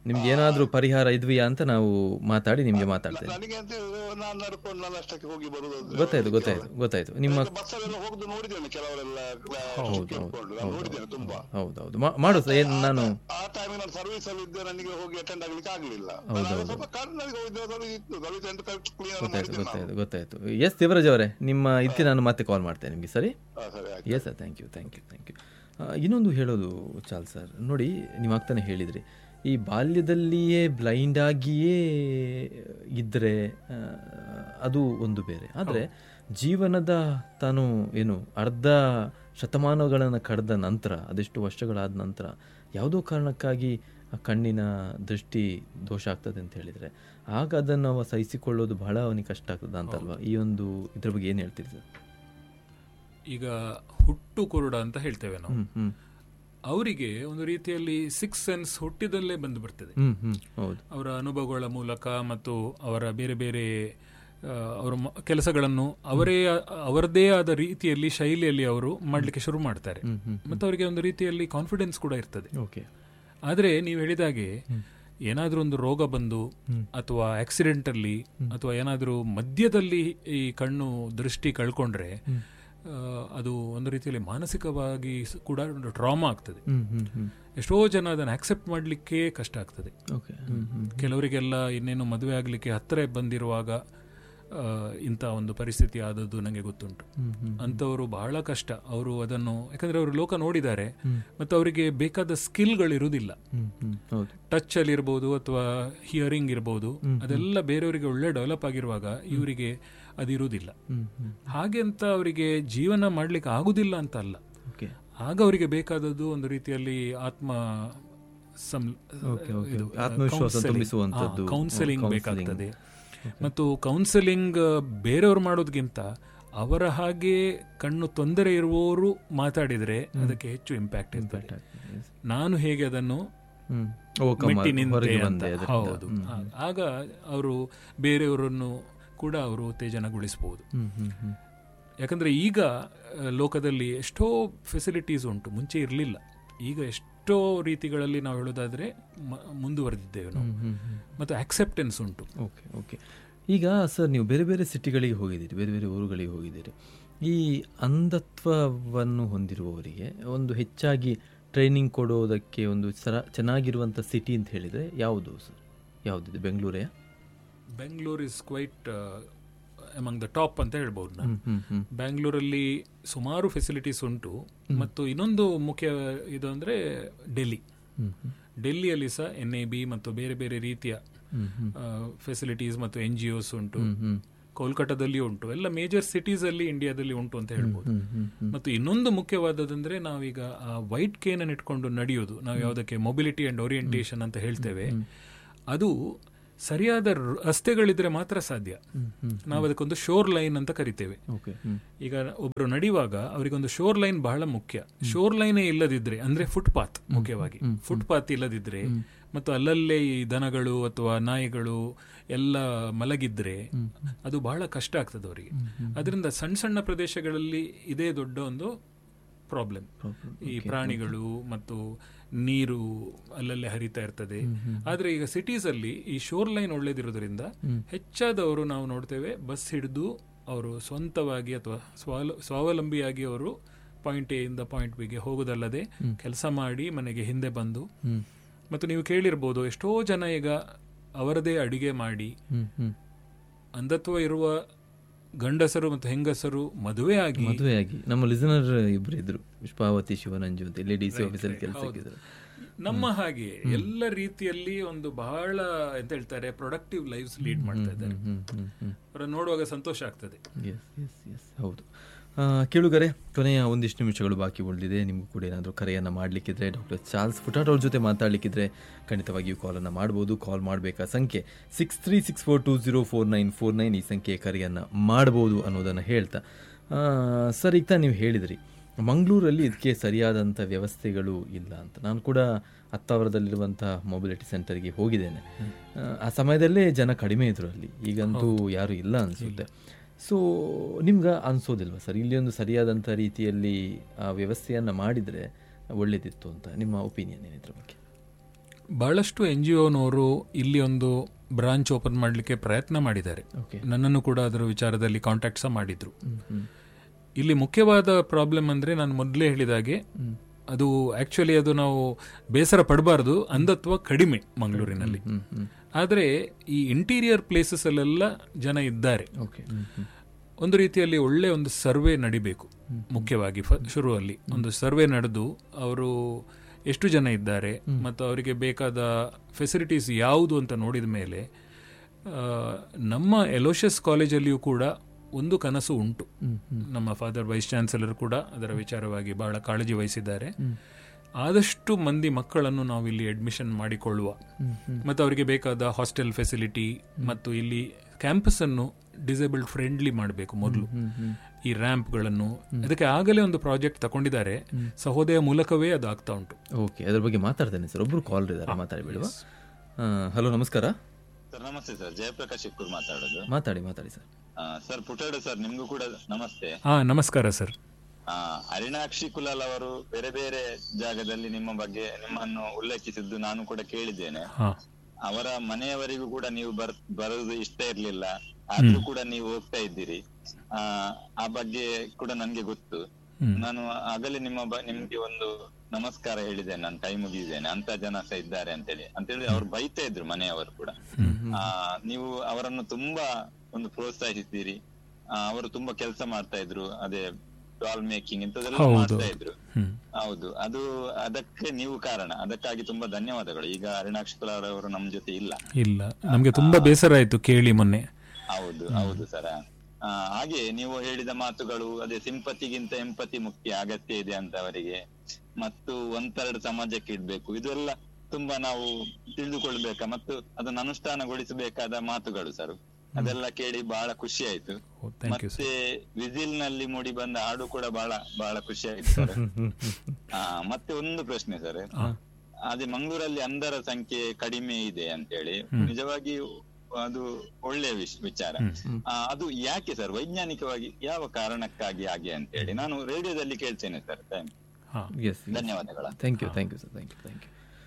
ನಿಮ್ಗೆ ಏನಾದರೂ ಪರಿಹಾರ ಇದ್ವಿಯಾ ಅಂತ ನಾವು ಮಾತಾಡಿ ನಿಮಗೆ ಮಾತಾಡ್ತಾ ಇದ್ದೀವಿ ನನಗೆ ಅಂತ ಹೇಳಿದ್ರೆ ನಾನು ನಡ್ಕೊಂಡು ನಾನು ಅಷ್ಟಕ್ಕೆ ಹೋಗಿ ಬರುದು ಅಂದ್ರೆ ಗೊತ್ತಾಯ್ತು ಗೊತ್ತಾಯ್ತು ಗೊತ್ತಾಯ್ತು ನಿಮ್ಮ ಬಸ್ಸಲ್ಲೆಲ್ಲ ಹೋಗುದು ನೋಡಿದ್ದೇನೆ ಕೆಲವರೆಲ್ಲ ಕೇಳ್ಕೊಂಡು ನಾನು ನೋಡಿದ್ದೇನೆ ತುಂಬಾ ಹೌದೌದು ಮಾ- ಮಾಡು ಸರ್ ಏನು ನಾನು ಆ ಟೈಮಿಗೆ ನಾನು ಸರ್ವಿಸ್ ಅಲ್ಲಿ ಇದ್ದೆ ನನಗೆ ಹೋಗಿ ಅಟೆಂಡ್ ಆಗ್ಲಿಕ್ಕೆ ಆಗ್ಲಿಲ್ಲ ನಾನು ಸ್ವಲ್ಪ ಕಣ್ಣಲ್ಲಿ ಹೋಗಿದ್ದೆ ಸರ್ವಿಸ್ ಇತ್ತು ಸರ್ವಿಸ್ ಅಂತ ಕ್ಲಿಯರ್ ಗೊತ್ತಾಯ್ತು ಮಾಡಿದ್ದೆ ನಾನು ಗೊತ್ತಾಯ್ತು ಗೊತ್ತಾಯ್ತು ಎಸ್ ದೇವರಾಜ್ ಅವರೇ ನಿಮ್ಮ ಇದಕ್ಕೆ ನಾನು ಮತ್ತೆ ಕಾಲ್ ಮಾಡ್ತೇನೆ ನಿಮಗೆ ಸರಿ ಹಾ, ಸರಿ ಆಯ್ತು yes sir thank you thank you thank you ಇನ್ನೊಂದು ಹೇಳೋದು ಚಾಲ್ ಸರ್ ನೋಡಿ ನೀವು ಆಗ್ತಾನೆ ಹೇಳಿದ್ರಿ ಈ ಬಾಲ್ಯದಲ್ಲಿಯೇ ಬ್ಲೈಂಡ್ ಆಗಿಯೇ ಇದ್ದರೆ ಆ, ಅದು ಒಂದು ಬೇರೆ ಆದರೆ ಜೀವನದ ತಾನು ಏನು ಅರ್ಧ ಶತಮಾನಗಳನ್ನು ಕಳೆದ ನಂತರ ಅದೆಷ್ಟು ವರ್ಷಗಳಾದ ನಂತರ ಯಾವುದೋ ಕಾರಣಕ್ಕಾಗಿ ಆ ಕಣ್ಣಿನ ದೃಷ್ಟಿ ದೋಷ ಆಗ್ತದೆ ಅಂತ ಹೇಳಿದರೆ ಆಗ ಅದನ್ನು ಅವ ಸಹಿಸಿಕೊಳ್ಳೋದು ಬಹಳ ಅವನಿಗೆ ಕಷ್ಟ ಆಗ್ತದೆ ಅಂತಲ್ವಾ ಈ ಒಂದು ಇದ್ರ ಬಗ್ಗೆ ಏನು ಹೇಳ್ತೀರಿ ಸರ್ ಈಗ ಹುಟ್ಟು ಕುರುಡ ಅಂತ ಹೇಳ್ತೇವೆ ನಾವು ಹ್ಮ್ ಹ್ಮ್ ಅವರಿಗೆ ಒಂದು ರೀತಿಯಲ್ಲಿ ಸಿಕ್ಸ್ ಸೆನ್ಸ್ ಹುಟ್ಟಿದಲ್ಲೇ ಬಂದು ಬರ್ತದೆ ಹ್ಮ್ ಹ್ಮ್ ಹೌದು ಅವರ ಅನುಭವಗಳ ಮೂಲಕ ಮತ್ತು ಅವರ ಬೇರೆ ಬೇರೆ ಆ, ಅವರ ಮ- ಕೆಲಸಗಳನ್ನು ಅವರೇ ಅವರದೇ ಆದ ರೀತಿಯಲ್ಲಿ ಶೈಲಿಯಲ್ಲಿ ಅವರು ಮಾಡಲಿಕ್ಕೆ ಶುರು ಮಾಡ್ತಾರೆ ಮತ್ತು ಅವರಿಗೆ ಒಂದು ರೀತಿಯಲ್ಲಿ ಕಾನ್ಫಿಡೆನ್ಸ್ ಕೂಡ ಇರ್ತದೆ ಓಕೆ ಆದರೆ ನೀವು ಹೇಳಿದಾಗೆ ಏನಾದರೂ ಒಂದು ರೋಗ ಬಂದು ಅಥವಾ ಆಕ್ಸಿಡೆಂಟ್ ಅಲ್ಲಿ ಅಥವಾ ಏನಾದರೂ ಮಧ್ಯದಲ್ಲಿ ಈ ಕಣ್ಣು ದೃಷ್ಟಿ ಕಳ್ಕೊಂಡ್ರೆ ಆ, ಅದು ಒಂದು ರೀತಿಯಲ್ಲಿ ಮಾನಸಿಕವಾಗಿ ಸ್- ಕೂಡ ಒಂದು ಟ್ರಾಮಾ ಆಗ್ತದೆ ಹ್ಮ್ ಹ್ಮ್ ಹ್ಮ್ ಎಷ್ಟೋ ಜನ ಅದನ್ನು ಆಕ್ಸೆಪ್ಟ್ ಮಾಡಲಿಕ್ಕೆ ಕಷ್ಟ ಆಗ್ತದೆ ಓಕೆ ಹ್ಮ್ ಹ್ಮ್ ಕೆಲವರಿಗೆಲ್ಲ ಇನ್ನೇನು ಮದುವೆ ಆಗಲಿಕ್ಕೆ ಹತ್ತಿರ ಬಂದಿರುವಾಗ ಆ, ಇಂಥ ಒಂದು ಪರಿಸ್ಥಿತಿ ಆದದ್ದು ನನಗೆ ಗೊತ್ತುಂಟು ಅಂಥವರು ಬಹಳ ಕಷ್ಟ ಅವರು ಅದನ್ನು ಯಾಕಂದ್ರೆ ಅವರು ಲೋಕ ನೋಡಿದ್ದಾರೆ ಮತ್ತು ಅವರಿಗೆ ಬೇಕಾದ ಸ್ಕಿಲ್ಗಳಿರುವುದಿಲ್ಲ ಹ್ಮ್ ಹ್ಮ್ ಹೌದು ಟಚ್ ಅಲ್ಲಿ ಇರ್ಬೋದು ಅಥವಾ ಹಿಯರಿಂಗ್ ಇರ್ಬೋದು ಅದೆಲ್ಲ ಬೇರೆಯವರಿಗೆ ಒಳ್ಳೆ ಡೆವಲಪ್ ಆಗಿರುವಾಗ ಇವರಿಗೆ ಅದಿರುವುದಿಲ್ಲ ಹ್ಮ್ ಹ್ಮ್ ಹಾಗೆ ಅಂತ ಅವರಿಗೆ ಜೀವನ ಮಾಡ್ಲಿಕ್ಕೆ ಆಗುದಿಲ್ಲ ಅಂತ ಅಲ್ಲ ಓಕೆ ಆಗ ಅವರಿಗೆ ಬೇಕಾದದ್ದು ಒಂದು ರೀತಿಯಲ್ಲಿ ಆತ್ಮ ಸಂ- ಇದು, ಆತ್ಮವಿಶ್ವಾಸ counseling. ತುಂಬಿಸುವಂಥದ್ದು. ಹಾ, ಕೌನ್ಸೆಲಿಂಗ್ counseling. ಬೇಕಾಗ್ತದೆ ಮತ್ತು ಕೌನ್ಸೆಲಿಂಗ್ ಬೇರೆಯವರು ಮಾಡೋದಕ್ಕಿಂತ ಅವರ ಹಾಗೆ ಕಣ್ಣು ತೊಂದರೆ ಇರುವವರು ಮಾತಾಡಿದ್ರೆ ಅದಕ್ಕೆ ಹೆಚ್ಚು ಇಂಪ್ಯಾಕ್ಟ್ ಇರ್ತದೆ ನಾನು ಹೇಗೆ ಅದನ್ನು ಹ್ಮ್ ಓಕೆ ಮೆಟ್ಟಿ ನಿಂತೆ ಹೊರಗೆ ಅಂತ. ಬಂದೆ ಅದರಿಂದ. ಹೌದು ಆ- ಆಗ ಅವರು ಬೇರೆಯವರನ್ನು ಕೂಡ ಅವರು ಉತ್ತೇಜನಗೊಳಿಸಬಹುದು ಹ್ಮ್ ಹ್ಮ್ ಹ್ಮ್ ಯಾಕಂದ್ರೆ ಈಗ ಆ, ಲೋಕದಲ್ಲಿ ಎಷ್ಟೋ ಫೆಸಿಲಿಟೀಸ್ ಉಂಟು ಮುಂಚೆ ಇರಲಿಲ್ಲ ಈಗ ಎಷ್ಟೋ ರೀತಿಗಳಲ್ಲಿ ನಾವು ಹೇಳೋದಾದ್ರೆ ಮ- ಮುಂದುವರೆದಿದ್ದೇವೆ ನಾವು ಹ್ಮ್ ಹ್ಮ್ ಮತ್ತು ಆಕ್ಸೆಪ್ಟೆನ್ಸ್ ಉಂಟು ಓಕೆ ಓಕೆ ಈಗ ಸರ್ ನೀವು ಬೇರೆ ಬೇರೆ ಸಿಟಿಗಳಿಗೆ ಹೋಗಿದ್ದೀರಿ ಬೇರೆ ಬೇರೆ ಊರುಗಳಿಗೆ ಹೋಗಿದ್ದೀರಿ ಈ ಅಂಧತ್ವವನ್ನು ಹೊಂದಿರುವವರಿಗೆ ಒಂದು ಹೆಚ್ಚಾಗಿ ಟ್ರೈನಿಂಗ್ ಕೊಡೋದಕ್ಕೆ ಒಂದು ಸರ ಚೆನ್ನಾಗಿರುವಂಥ ಸಿಟಿ ಅಂತ ಹೇಳಿದರೆ ಯಾವುದು ಸರ್ ಯಾವುದಿದೆ ಬೆಂಗಳೂರೇ Bengaluru is quite among the top ಅಂತ ಹೇಳ್ಬೋದು ನಾನು ಹ್ಮ್ ಹ್ಮ್ ಬ್ಯಾಂಗ್ಳೂರಲ್ಲಿ ಸುಮಾರು ಫೆಸಿಲಿಟೀಸ್ ಉಂಟು ಮತ್ತು ಇನ್ನೊಂದು ಮುಖ್ಯ ಇದು ಅಂದರೆ ಡೆಲ್ಲಿ ಹ್ಮ್ ಹ್ಮ್ ಡೆಲ್ಲಿಯಲ್ಲಿ ಸಹ ಎನ್ ಎ ಬಿ ಮತ್ತು ಬೇರೆ ಬೇರೆ ರೀತಿಯ ಹ್ಮ್ ಹ್ಮ್ ಫೆಸಿಲಿಟೀಸ್ ಮತ್ತು ಎನ್ ಜಿ ಒಸ್ ಉಂಟು ಹ್ಮ್ ಹ್ಮ್ ಕೋಲ್ಕತ್ತಾದಲ್ಲಿ ಉಂಟು ಎಲ್ಲ ಮೇಜರ್ ಸಿಟೀಸ್ ಅಲ್ಲಿ ಇಂಡಿಯಾದಲ್ಲಿ ಉಂಟು ಅಂತ ಹೇಳ್ಬೋದು ಹ್ಮ್ ಹ್ಮ್ ಹ್ಮ್ ಮತ್ತು ಇನ್ನೊಂದು ಮುಖ್ಯವಾದದಂದ್ರೆ ನಾವೀಗ ಆ ವೈಟ್ ಕೇನ್ ಇಟ್ಕೊಂಡು ನಡೆಯೋದು ನಾವು ಯಾವುದಕ್ಕೆ ಮೊಬಿಲಿಟಿ ಅಂಡ್ ಓರಿಯಂಟೇಷನ್ ಅಂತ ಹೇಳ್ತೇವೆ ಅದು ಸರಿಯಾದ ರ- ರಸ್ತೆಗಳಿದ್ರೆ ಮಾತ್ರ ಸಾಧ್ಯ ನಾವು ಅದಕ್ಕೊಂದು ಶೋರ್ ಲೈನ್ ಅಂತ ಕರಿತೇವೆ ಓಕೆ ಹ್ಮ್ ಈಗ ಒಬ್ರು ನಡೆಯುವಾಗ ಅವರಿಗೊಂದು ಶೋರ್ ಲೈನ್ ಬಹಳ ಮುಖ್ಯ ಶೋರ್ ಲೈನೇ ಇಲ್ಲದಿದ್ರೆ ಅಂದ್ರೆ ಫುಟ್ಪಾತ್ ಮುಖ್ಯವಾಗಿ ಫುಟ್ಪಾತ್ ಇಲ್ಲದಿದ್ರೆ ಮತ್ತು ಅಲ್ಲಲ್ಲೇ ಈ ದನಗಳು ಅಥವಾ ನಾಯಿಗಳು ಎಲ್ಲ ಮಲಗಿದ್ರೆ ಅದು ಬಹಳ ಕಷ್ಟ ಆಗ್ತದೆ ಅವರಿಗೆ ಅದರಿಂದ ಸಣ್ಣ ಸಣ್ಣ ಪ್ರದೇಶಗಳಲ್ಲಿ ಇದೇ ದೊಡ್ಡ ಒಂದು ಪ್ರಾಬ್ಲಮ್ ಈ ಪ್ರಾಣಿಗಳು ಮತ್ತು ನೀರು ಅಲ್ಲಲ್ಲೇ ಹರಿತಾ ಇರ್ತದೆ ಆದ್ರೆ ಈಗ ಸಿಟೀಸ್ ಅಲ್ಲಿ ಈ ಶೋರ್ ಲೈನ್ ಒಳ್ಳೇದಿರೋದ್ರಿಂದ ಹೆಚ್ಚಾದವರು ನಾವು ನೋಡ್ತೇವೆ ಬಸ್ ಹಿಡಿದು ಅವರು ಸ್ವಂತವಾಗಿ ಅಥವಾ ಸ್ವಾಲ ಸ್ವಾವಲಂಬಿಯಾಗಿ ಅವರು ಪಾಯಿಂಟ್ ಎ ಇಂದ ಪಾಯಿಂಟ್ ಬಿಗೆ ಹೋಗೋದಲ್ಲದೆ ಕೆಲಸ ಮಾಡಿ ಮನೆಗೆ ಹಿಂದೆ ಬಂದು ಹ್ಮ್ ಮತ್ತು ನೀವು ಕೇಳಿರ್ಬೋದು ಎಷ್ಟೋ ಜನ ಈಗ ಅವರದೇ ಅಡಿಗೆ ಮಾಡಿ ಹ್ಮ್ ಹ್ಮ್ ಅಂಧತ್ವ ಇರುವ ಗಂಡಸರು ಮತ್ತು ಹೆಂಗಸರು ಮದುವೆ ಆಗಿ ಮದುವೆಯಾಗಿ ನಮ್ಮ ಲಿಸನರ್ ಇಬ್ರು ಇದ್ರು ಪುಷ್ಪಾವತಿ ಶಿವನಂಜು ಅಂತ ಇಲ್ಲಿ ಡಿ ಸಿ ಆಫೀಸಲ್ಲಿ ಕೆಲಸಕ್ಕಿದ್ರು ನಮ್ಮ ಹಾಗೆ ಎಲ್ಲ ರೀತಿಯಲ್ಲಿ ಒಂದು ಬಹಳ ಎಂತ ಹೇಳ್ತಾರೆ ಪ್ರೊಡಕ್ಟಿವ್ ಲೈಫ್ಸ್ ಲೀಡ್ ಮಾಡ್ತಾ ಇದ್ದಾರೆ ಹ್ಮ್ ಹ್ಮ್ ಹ್ಮ್ ಅವರ ನೋಡುವಾಗ ಸಂತೋಷ ಆಗ್ತದೆ ಎಸ್ ಎಸ್ ಎಸ್ ಹೌದು ಆ, ಕೇಳುಗರೆ ಕೊನೆಯ ಒಂದಿಷ್ಟು ನಿಮಿಷಗಳು ಬಾಕಿ ಉಳಿದಿದೆ ನಿಮಗೂ ಕೂಡ ಏನಾದರೂ ಕರೆಯನ್ನು ಮಾಡಲಿಕ್ಕಿದ್ರೆ ಡಾಕ್ಟರ್ ಚಾರ್ಲ್ಸ್ ಫುಟಾಟ್ ಅವ್ರ ಜೊತೆ ಮಾತಾಡಲಿಕ್ಕಿದ್ರೆ ಖಂಡಿತವಾಗಿಯೂ ಕಾಲನ್ನು ಮಾಡ್ಬೋದು ಕಾಲ್ ಮಾಡಬೇಕಾ ಸಂಖ್ಯೆ six three six four two zero four nine four nine ಈ ಸಂಖ್ಯೆ ಕರೆಯನ್ನು ಮಾಡ್ಬೋದು ಅನ್ನೋದನ್ನು ಹೇಳ್ತಾ ಆ, ಸರ್ ಈಗ ತಾನೇ ನೀವು ಹೇಳಿದ್ರಿ ಮಂಗಳೂರಲ್ಲಿ ಇದಕ್ಕೆ ಸರಿಯಾದಂಥ ವ್ಯವಸ್ಥೆಗಳು ಇಲ್ಲ ಅಂತ ನಾನು ಕೂಡ ಹತ್ತಾವರದಲ್ಲಿರುವಂಥ ಮೊಬಿಲಿಟಿ ಸೆಂಟರ್ಗೆ ಹೋಗಿದ್ದೇನೆ ಆ, ಆ ಸಮಯದಲ್ಲೇ ಜನ ಕಡಿಮೆ ಇದ್ರು ಅಲ್ಲಿ ಈಗಂತೂ ಯಾರು ಇಲ್ಲ ಅನಿಸುತ್ತೆ ಸೊ ನಿಮ್ಗೆ ಅನಿಸೋದಿಲ್ವಾ ಸರ್ ಇಲ್ಲಿ ಒಂದು ಸರಿಯಾದಂಥ ರೀತಿಯಲ್ಲಿ ಆ ವ್ಯವಸ್ಥೆಯನ್ನು ಮಾಡಿದರೆ ಒಳ್ಳೇದಿತ್ತು ಅಂತ ನಿಮ್ಮ ಒಪಿನಿಯನ್ ಏನಿದ್ರ ಬಗ್ಗೆ ಬಹಳಷ್ಟು ಎನ್ ಜಿ ಒನವರು ಇಲ್ಲಿ ಒಂದು ಬ್ರಾಂಚ್ ಓಪನ್ ಮಾಡಲಿಕ್ಕೆ ಪ್ರಯತ್ನ ಮಾಡಿದ್ದಾರೆ ಓಕೆ ನನ್ನನ್ನು ಕೂಡ ಅದರ ವಿಚಾರದಲ್ಲಿ ಕಾಂಟ್ಯಾಕ್ಟ್ ಸಹ ಮಾಡಿದ್ರು ಇಲ್ಲಿ ಮುಖ್ಯವಾದ ಪ್ರಾಬ್ಲಮ್ ಅಂದ್ರೆ ನಾನು ಮೊದಲೇ ಹೇಳಿದಾಗೆ ಅದು ಆಕ್ಚುಲಿ ಅದು ನಾವು ಬೇಸರ ಪಡಬಾರ್ದು ಅಂಧತ್ವ ಕಡಿಮೆ ಮಂಗಳೂರಿನಲ್ಲಿ ಆದರೆ ಈ ಇಂಟೀರಿಯರ್ ಪ್ಲೇಸಸ್ ಅಲ್ಲೆಲ್ಲ ಜನ ಇದ್ದಾರೆ ಓಕೆ ಒಂದು ರೀತಿಯಲ್ಲಿ ಒಳ್ಳೆ ಒಂದು ಸರ್ವೆ ನಡಿಬೇಕು ಮುಖ್ಯವಾಗಿ ಫ- ಶುರುವಲ್ಲಿ ಒಂದು ಸರ್ವೆ ನಡೆದು ಅವರು ಎಷ್ಟು ಜನ ಇದ್ದಾರೆ ಮತ್ತು ಅವರಿಗೆ ಬೇಕಾದ ಫೆಸಿಲಿಟೀಸ್ ಯಾವುದು ಅಂತ ನೋಡಿದ ಮೇಲೆ ಆ, ನಮ್ಮ ಎಲೋಷಸ್ ಕಾಲೇಜಲ್ಲಿಯೂ ಕೂಡ ಒಂದು ಕನಸು ಉಂಟು ನಮ್ಮ ಫಾದರ್ ವೈಸ್ ಚಾನ್ಸಲರ್ ಕೂಡ ಅದರ ವಿಚಾರವಾಗಿ ಬಹಳ ಕಾಳಜಿ ವಹಿಸಿದ್ದಾರೆ ಆದಷ್ಟು ಮಂದಿ ಮಕ್ಕಳನ್ನು ನಾವು ಇಲ್ಲಿ ಅಡ್ಮಿಷನ್ ಮಾಡಿಕೊಳ್ಳುವ ಮತ್ತು ಅವರಿಗೆ ಬೇಕಾದ ಹಾಸ್ಟೆಲ್ ಫೆಸಿಲಿಟಿ ಮತ್ತು ಇಲ್ಲಿ ಕ್ಯಾಂಪಸ್ ಅನ್ನು ಡಿಸೇಬಲ್ಡ್ ಫ್ರೆಂಡ್ಲಿ ಮಾಡಬೇಕು ಮೊದಲು ಈ ರ್ಯಾಂಪ್ಗಳನ್ನು ಅದಕ್ಕೆ ಆಗಲೇ ಒಂದು ಪ್ರಾಜೆಕ್ಟ್ ತಗೊಂಡಿದ್ದಾರೆ ಸಹೋದಯ ಮೂಲಕವೇ ಅದು ಆಗ್ತಾ ಉಂಟು ಓಕೆ ಅದ್ರ ಬಗ್ಗೆ ಮಾತಾಡ್ತೇನೆ ಸರ್ ಒಬ್ರು ಕಾಲ್ ಇದ್ದಾರೆ ಮಾತಾಡಿ ಬಿಡುವ ಹಲೋ ನಮಸ್ಕಾರ ಸರ್ ನಮಸ್ತೆ ಸರ್ ಜಯಪ್ರಕಾಶ್ ಇಕ್ಕೂರ್ ಮಾತಾಡೋದು ಮಾತಾಡಿ ಮಾತಾಡಿ ಸರ್ ಆ, ಸರ್ ಪುಟಾಡು ಸರ್ ನಿಮ್ಗೂ ಕೂಡ ನಮಸ್ತೆ ಹಾ ನಮಸ್ಕಾರ ಸರ್ ಆ, ಅರಿಣಾಕ್ಷಿ ಕುಲಾಲ್ ಅವರು ಬೇರೆ ಬೇರೆ ಜಾಗದಲ್ಲಿ ನಿಮ್ಮ ಬಗ್ಗೆ ನಿಮ್ಮನ್ನು ಉಲ್ಲೇಖಿಸಿದ್ದು ನಾನು ಕೂಡ ಕೇಳಿದ್ದೇನೆ ಹಾ ಅವರ ಮನೆಯವರಿಗೂ ಕೂಡ ನೀವು ಬರ್ ಬರುವುದು ಇಷ್ಟ ಇರ್ಲಿಲ್ಲ ಆದ್ರೂ ಕೂಡ ನೀವು ಹೋಗ್ತಾ ಇದ್ದೀರಿ ಆ ಆ ಬಗ್ಗೆ ಕೂಡ ನನ್ಗೆ ಗೊತ್ತು ನಾನು ಆಗಲೇ ನಿಮ್ಮ ಬ- ನಿಮ್ಗೆ ಒಂದು ನಮಸ್ಕಾರ ಹೇಳಿದ್ದೇನೆ ನಾನು ಕೈ ಮುಗಿದಿದ್ದೇನೆ ಅಂತ ಜನ ಸಹ ಇದ್ದಾರೆ ಅಂತೇಳಿ ಅಂತೇಳಿ ಅವ್ರು ಬೈತಾ ಇದ್ರು ಮನೆಯವರು ಕೂಡ ಆ ನೀವು ಅವರನ್ನು ತುಂಬಾ ಒಂದು ಪ್ರೋತ್ಸಾಹಿಸಿದ್ದೀರಿ ಆ, ಅವರು ತುಂಬಾ ಕೆಲಸ ಮಾಡ್ತಾ ಇದ್ರು ಅದೇ ಡಾಲ್ ಮೇಕಿಂಗ್ ಇಂಥದ್ದೆಲ್ಲ ಹೌದು. ಮಾಡ್ತಾ ಇದ್ರು ಹ್ಮ್ ಹೌದು ಅದು ಅದಕ್ಕೆ ನೀವು ಕಾರಣ ಅದಕ್ಕಾಗಿ ತುಂಬಾ ಧನ್ಯವಾದಗಳು ಈಗ ಅರುಣಾಕ್ಷ ಕುಲಾರ್ ಅವರು ನಮ್ ಜೊತೆ ಇಲ್ಲ ಇಲ್ಲ ನಮ್ಗೆ ತುಂಬಾ ಬೇಸರ ಆಯ್ತು ಕೇಳಿ ಮೊನ್ನೆ ಹೌದು ಹೌದು ಸರ ಆ, ಹಾಗೆ ನೀವು ಹೇಳಿದ ಮಾತುಗಳು ಅದೇ ಸಿಂಪತಿಗಿಂತ ಎಂಪತಿ ಮುಖ್ಯ ಅಗತ್ಯ ಇದೆ ಅಂತ ಅವರಿಗೆ ಮತ್ತು ಒಂದೆರಡು ಸಮಾಜಕ್ಕೆ ಇಡ್ಬೇಕು ಇದೆಲ್ಲ ತುಂಬಾ ನಾವು ತಿಳಿದುಕೊಳ್ಬೇಕಾ ಮತ್ತು ಅದನ್ನು ಅನುಷ್ಠಾನಗೊಳಿಸಬೇಕಾದ ಮಾತುಗಳು ಸರ್ ಅದೆಲ್ಲ ಕೇಳಿ ಬಹಳ ಖುಷಿ ಆಯ್ತು ಥ್ಯಾಂಕ್ ಯು ಮತ್ತೆ ವಿಸಿಲ್ ನಲ್ಲಿ ಮೂಡಿ ಬಂದ ಹಾಡು ಕೂಡ ಬಹಳ ಬಹಳ ಖುಷಿ ಆಯ್ತು ಸರ್ ಆ, ಮತ್ತೆ ಒಂದು ಪ್ರಶ್ನೆ ಸರ್ ಅದೇ ಮಂಗಳೂರಲ್ಲಿ ಅಂಧರ ಸಂಖ್ಯೆ ಕಡಿಮೆ ಇದೆ ಅಂತೇಳಿ ನಿಜವಾಗಿ ಅದು ಒಳ್ಳೆಯ ವಿಷ್- ವಿಚಾರ ಆ, ಅದು ಯಾಕೆ ಸರ್ ವೈಜ್ಞಾನಿಕವಾಗಿ ಯಾವ ಕಾರಣಕ್ಕಾಗಿ ಹಾಗೆ ಅಂತೇಳಿ ನಾನು ರೇಡಿಯೋದಲ್ಲಿ ಕೇಳ್ತೇನೆ ಸರ್ ಹಾ ಎಸ್ ಧನ್ಯವಾದಗಳ thank you thank you sir thank you thank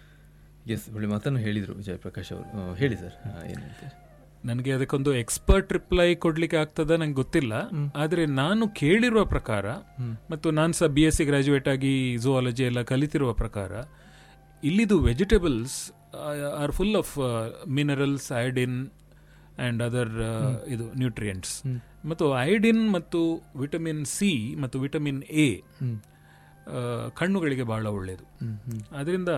you yes ಒಳ್ಳೆ ಮಾತನ್ನು ಹೇಳಿದರು ಜಯಪ್ರಕಾಶ್ ಅವರು ಆ, ಹೇಳಿ ಸರ್ ಏನು ಹೇಳ್ತೀರಿ ನನಗೆ ಅದಕ್ಕೊಂದು ಎಕ್ಸ್ಪರ್ಟ್ ರಿಪ್ಲೈ ಕೊಡ್ಲಿಕ್ಕೆ ಆಗ್ತದ ನಂಗೆ ಗೊತ್ತಿಲ್ಲ ಆದ್ರೆ ನಾನು ಕೇಳಿರುವ ಪ್ರಕಾರ ಮತ್ತು ನಾನು ಸಹ ಬಿ ಎಸ್ ಸಿ ಗ್ರಾಜುಯೇಟ್ ಆಗಿ ಝೂಯಾಲಜಿ ಎಲ್ಲ ಕಲಿತಿರುವ ಪ್ರಕಾರ ಇಲ್ಲಿದು vegetables are full of minerals iodine and other ಇದು ನ್ಯೂಟ್ರಿಯೆಂಟ್ಸ್ ಮತ್ತು ಐಡಿನ್ ಮತ್ತು ವಿಟಮಿನ್ ಸಿ ಮತ್ತು ವಿಟಮಿನ್ ಎ ಕಣ್ಣುಗಳಿಗೆ ಬಹಳ ಒಳ್ಳೆಯದು ಅದರಿಂದ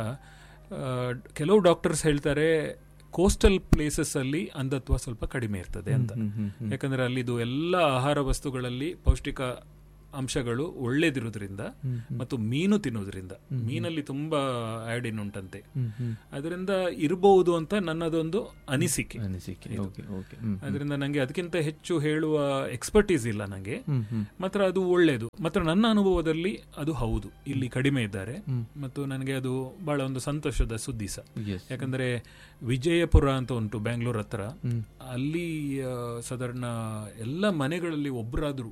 ಕೆಲವು ಡಾಕ್ಟರ್ಸ್ ಹೇಳ್ತಾರೆ ಕೋಸ್ಟಲ್ ಪ್ಲೇಸಸ್ ಅಲ್ಲಿ ಅಂಧತ್ವ ಸ್ವಲ್ಪ ಕಡಿಮೆ ಇರ್ತದೆ ಅಂತ ಯಾಕಂದ್ರೆ ಅಲ್ಲಿದು ಎಲ್ಲ ಆಹಾರ ವಸ್ತುಗಳಲ್ಲಿ ಪೌಷ್ಟಿಕ ಅಂಶಗಳು ಒಳ್ಳೇದಿರೋದ್ರಿಂದ ಮತ್ತು ಮೀನು ತಿನ್ನೋದ್ರಿಂದ ಮೀನಲ್ಲಿ ತುಂಬಾ ಐಡಿನ್ ಉಂಟಂತೆ ಅದರಿಂದ ಇರಬಹುದು ಅಂತ ನನ್ನದೊಂದು ಅನಿಸಿಕೆ ಅನಿಸಿಕೆ ಓಕೆ ಓಕೆ ಹ್ಞೂ ಅದರಿಂದ ನಂಗೆ ಅದಕ್ಕಿಂತ ಹೆಚ್ಚು ಹೇಳುವ ಎಕ್ಸ್ಪರ್ಟೀಸ್ ಇಲ್ಲ ನಂಗೆ ಮಾತ್ರ ಅದು ಒಳ್ಳೆಯದು ಮಾತ್ರ ನನ್ನ ಅನುಭವದಲ್ಲಿ ಅದು ಹೌದು ಇಲ್ಲಿ ಕಡಿಮೆ ಇದ್ದಾರೆ ಮತ್ತು ನನಗೆ ಅದು ಬಹಳ ಒಂದು ಸಂತೋಷದ ಸುದ್ದಿ ಸಹ ಎಸ್ ಯಾಕಂದ್ರೆ ವಿಜಯಪುರ ಅಂತ ಉಂಟು ಬ್ಯಾಂಗ್ಳೂರ್ ಹತ್ರ ಅಲ್ಲಿ ಆ, ಸಾಧಾರಣ ಎಲ್ಲ ಮನೆಗಳಲ್ಲಿ ಒಬ್ಬರಾದರೂ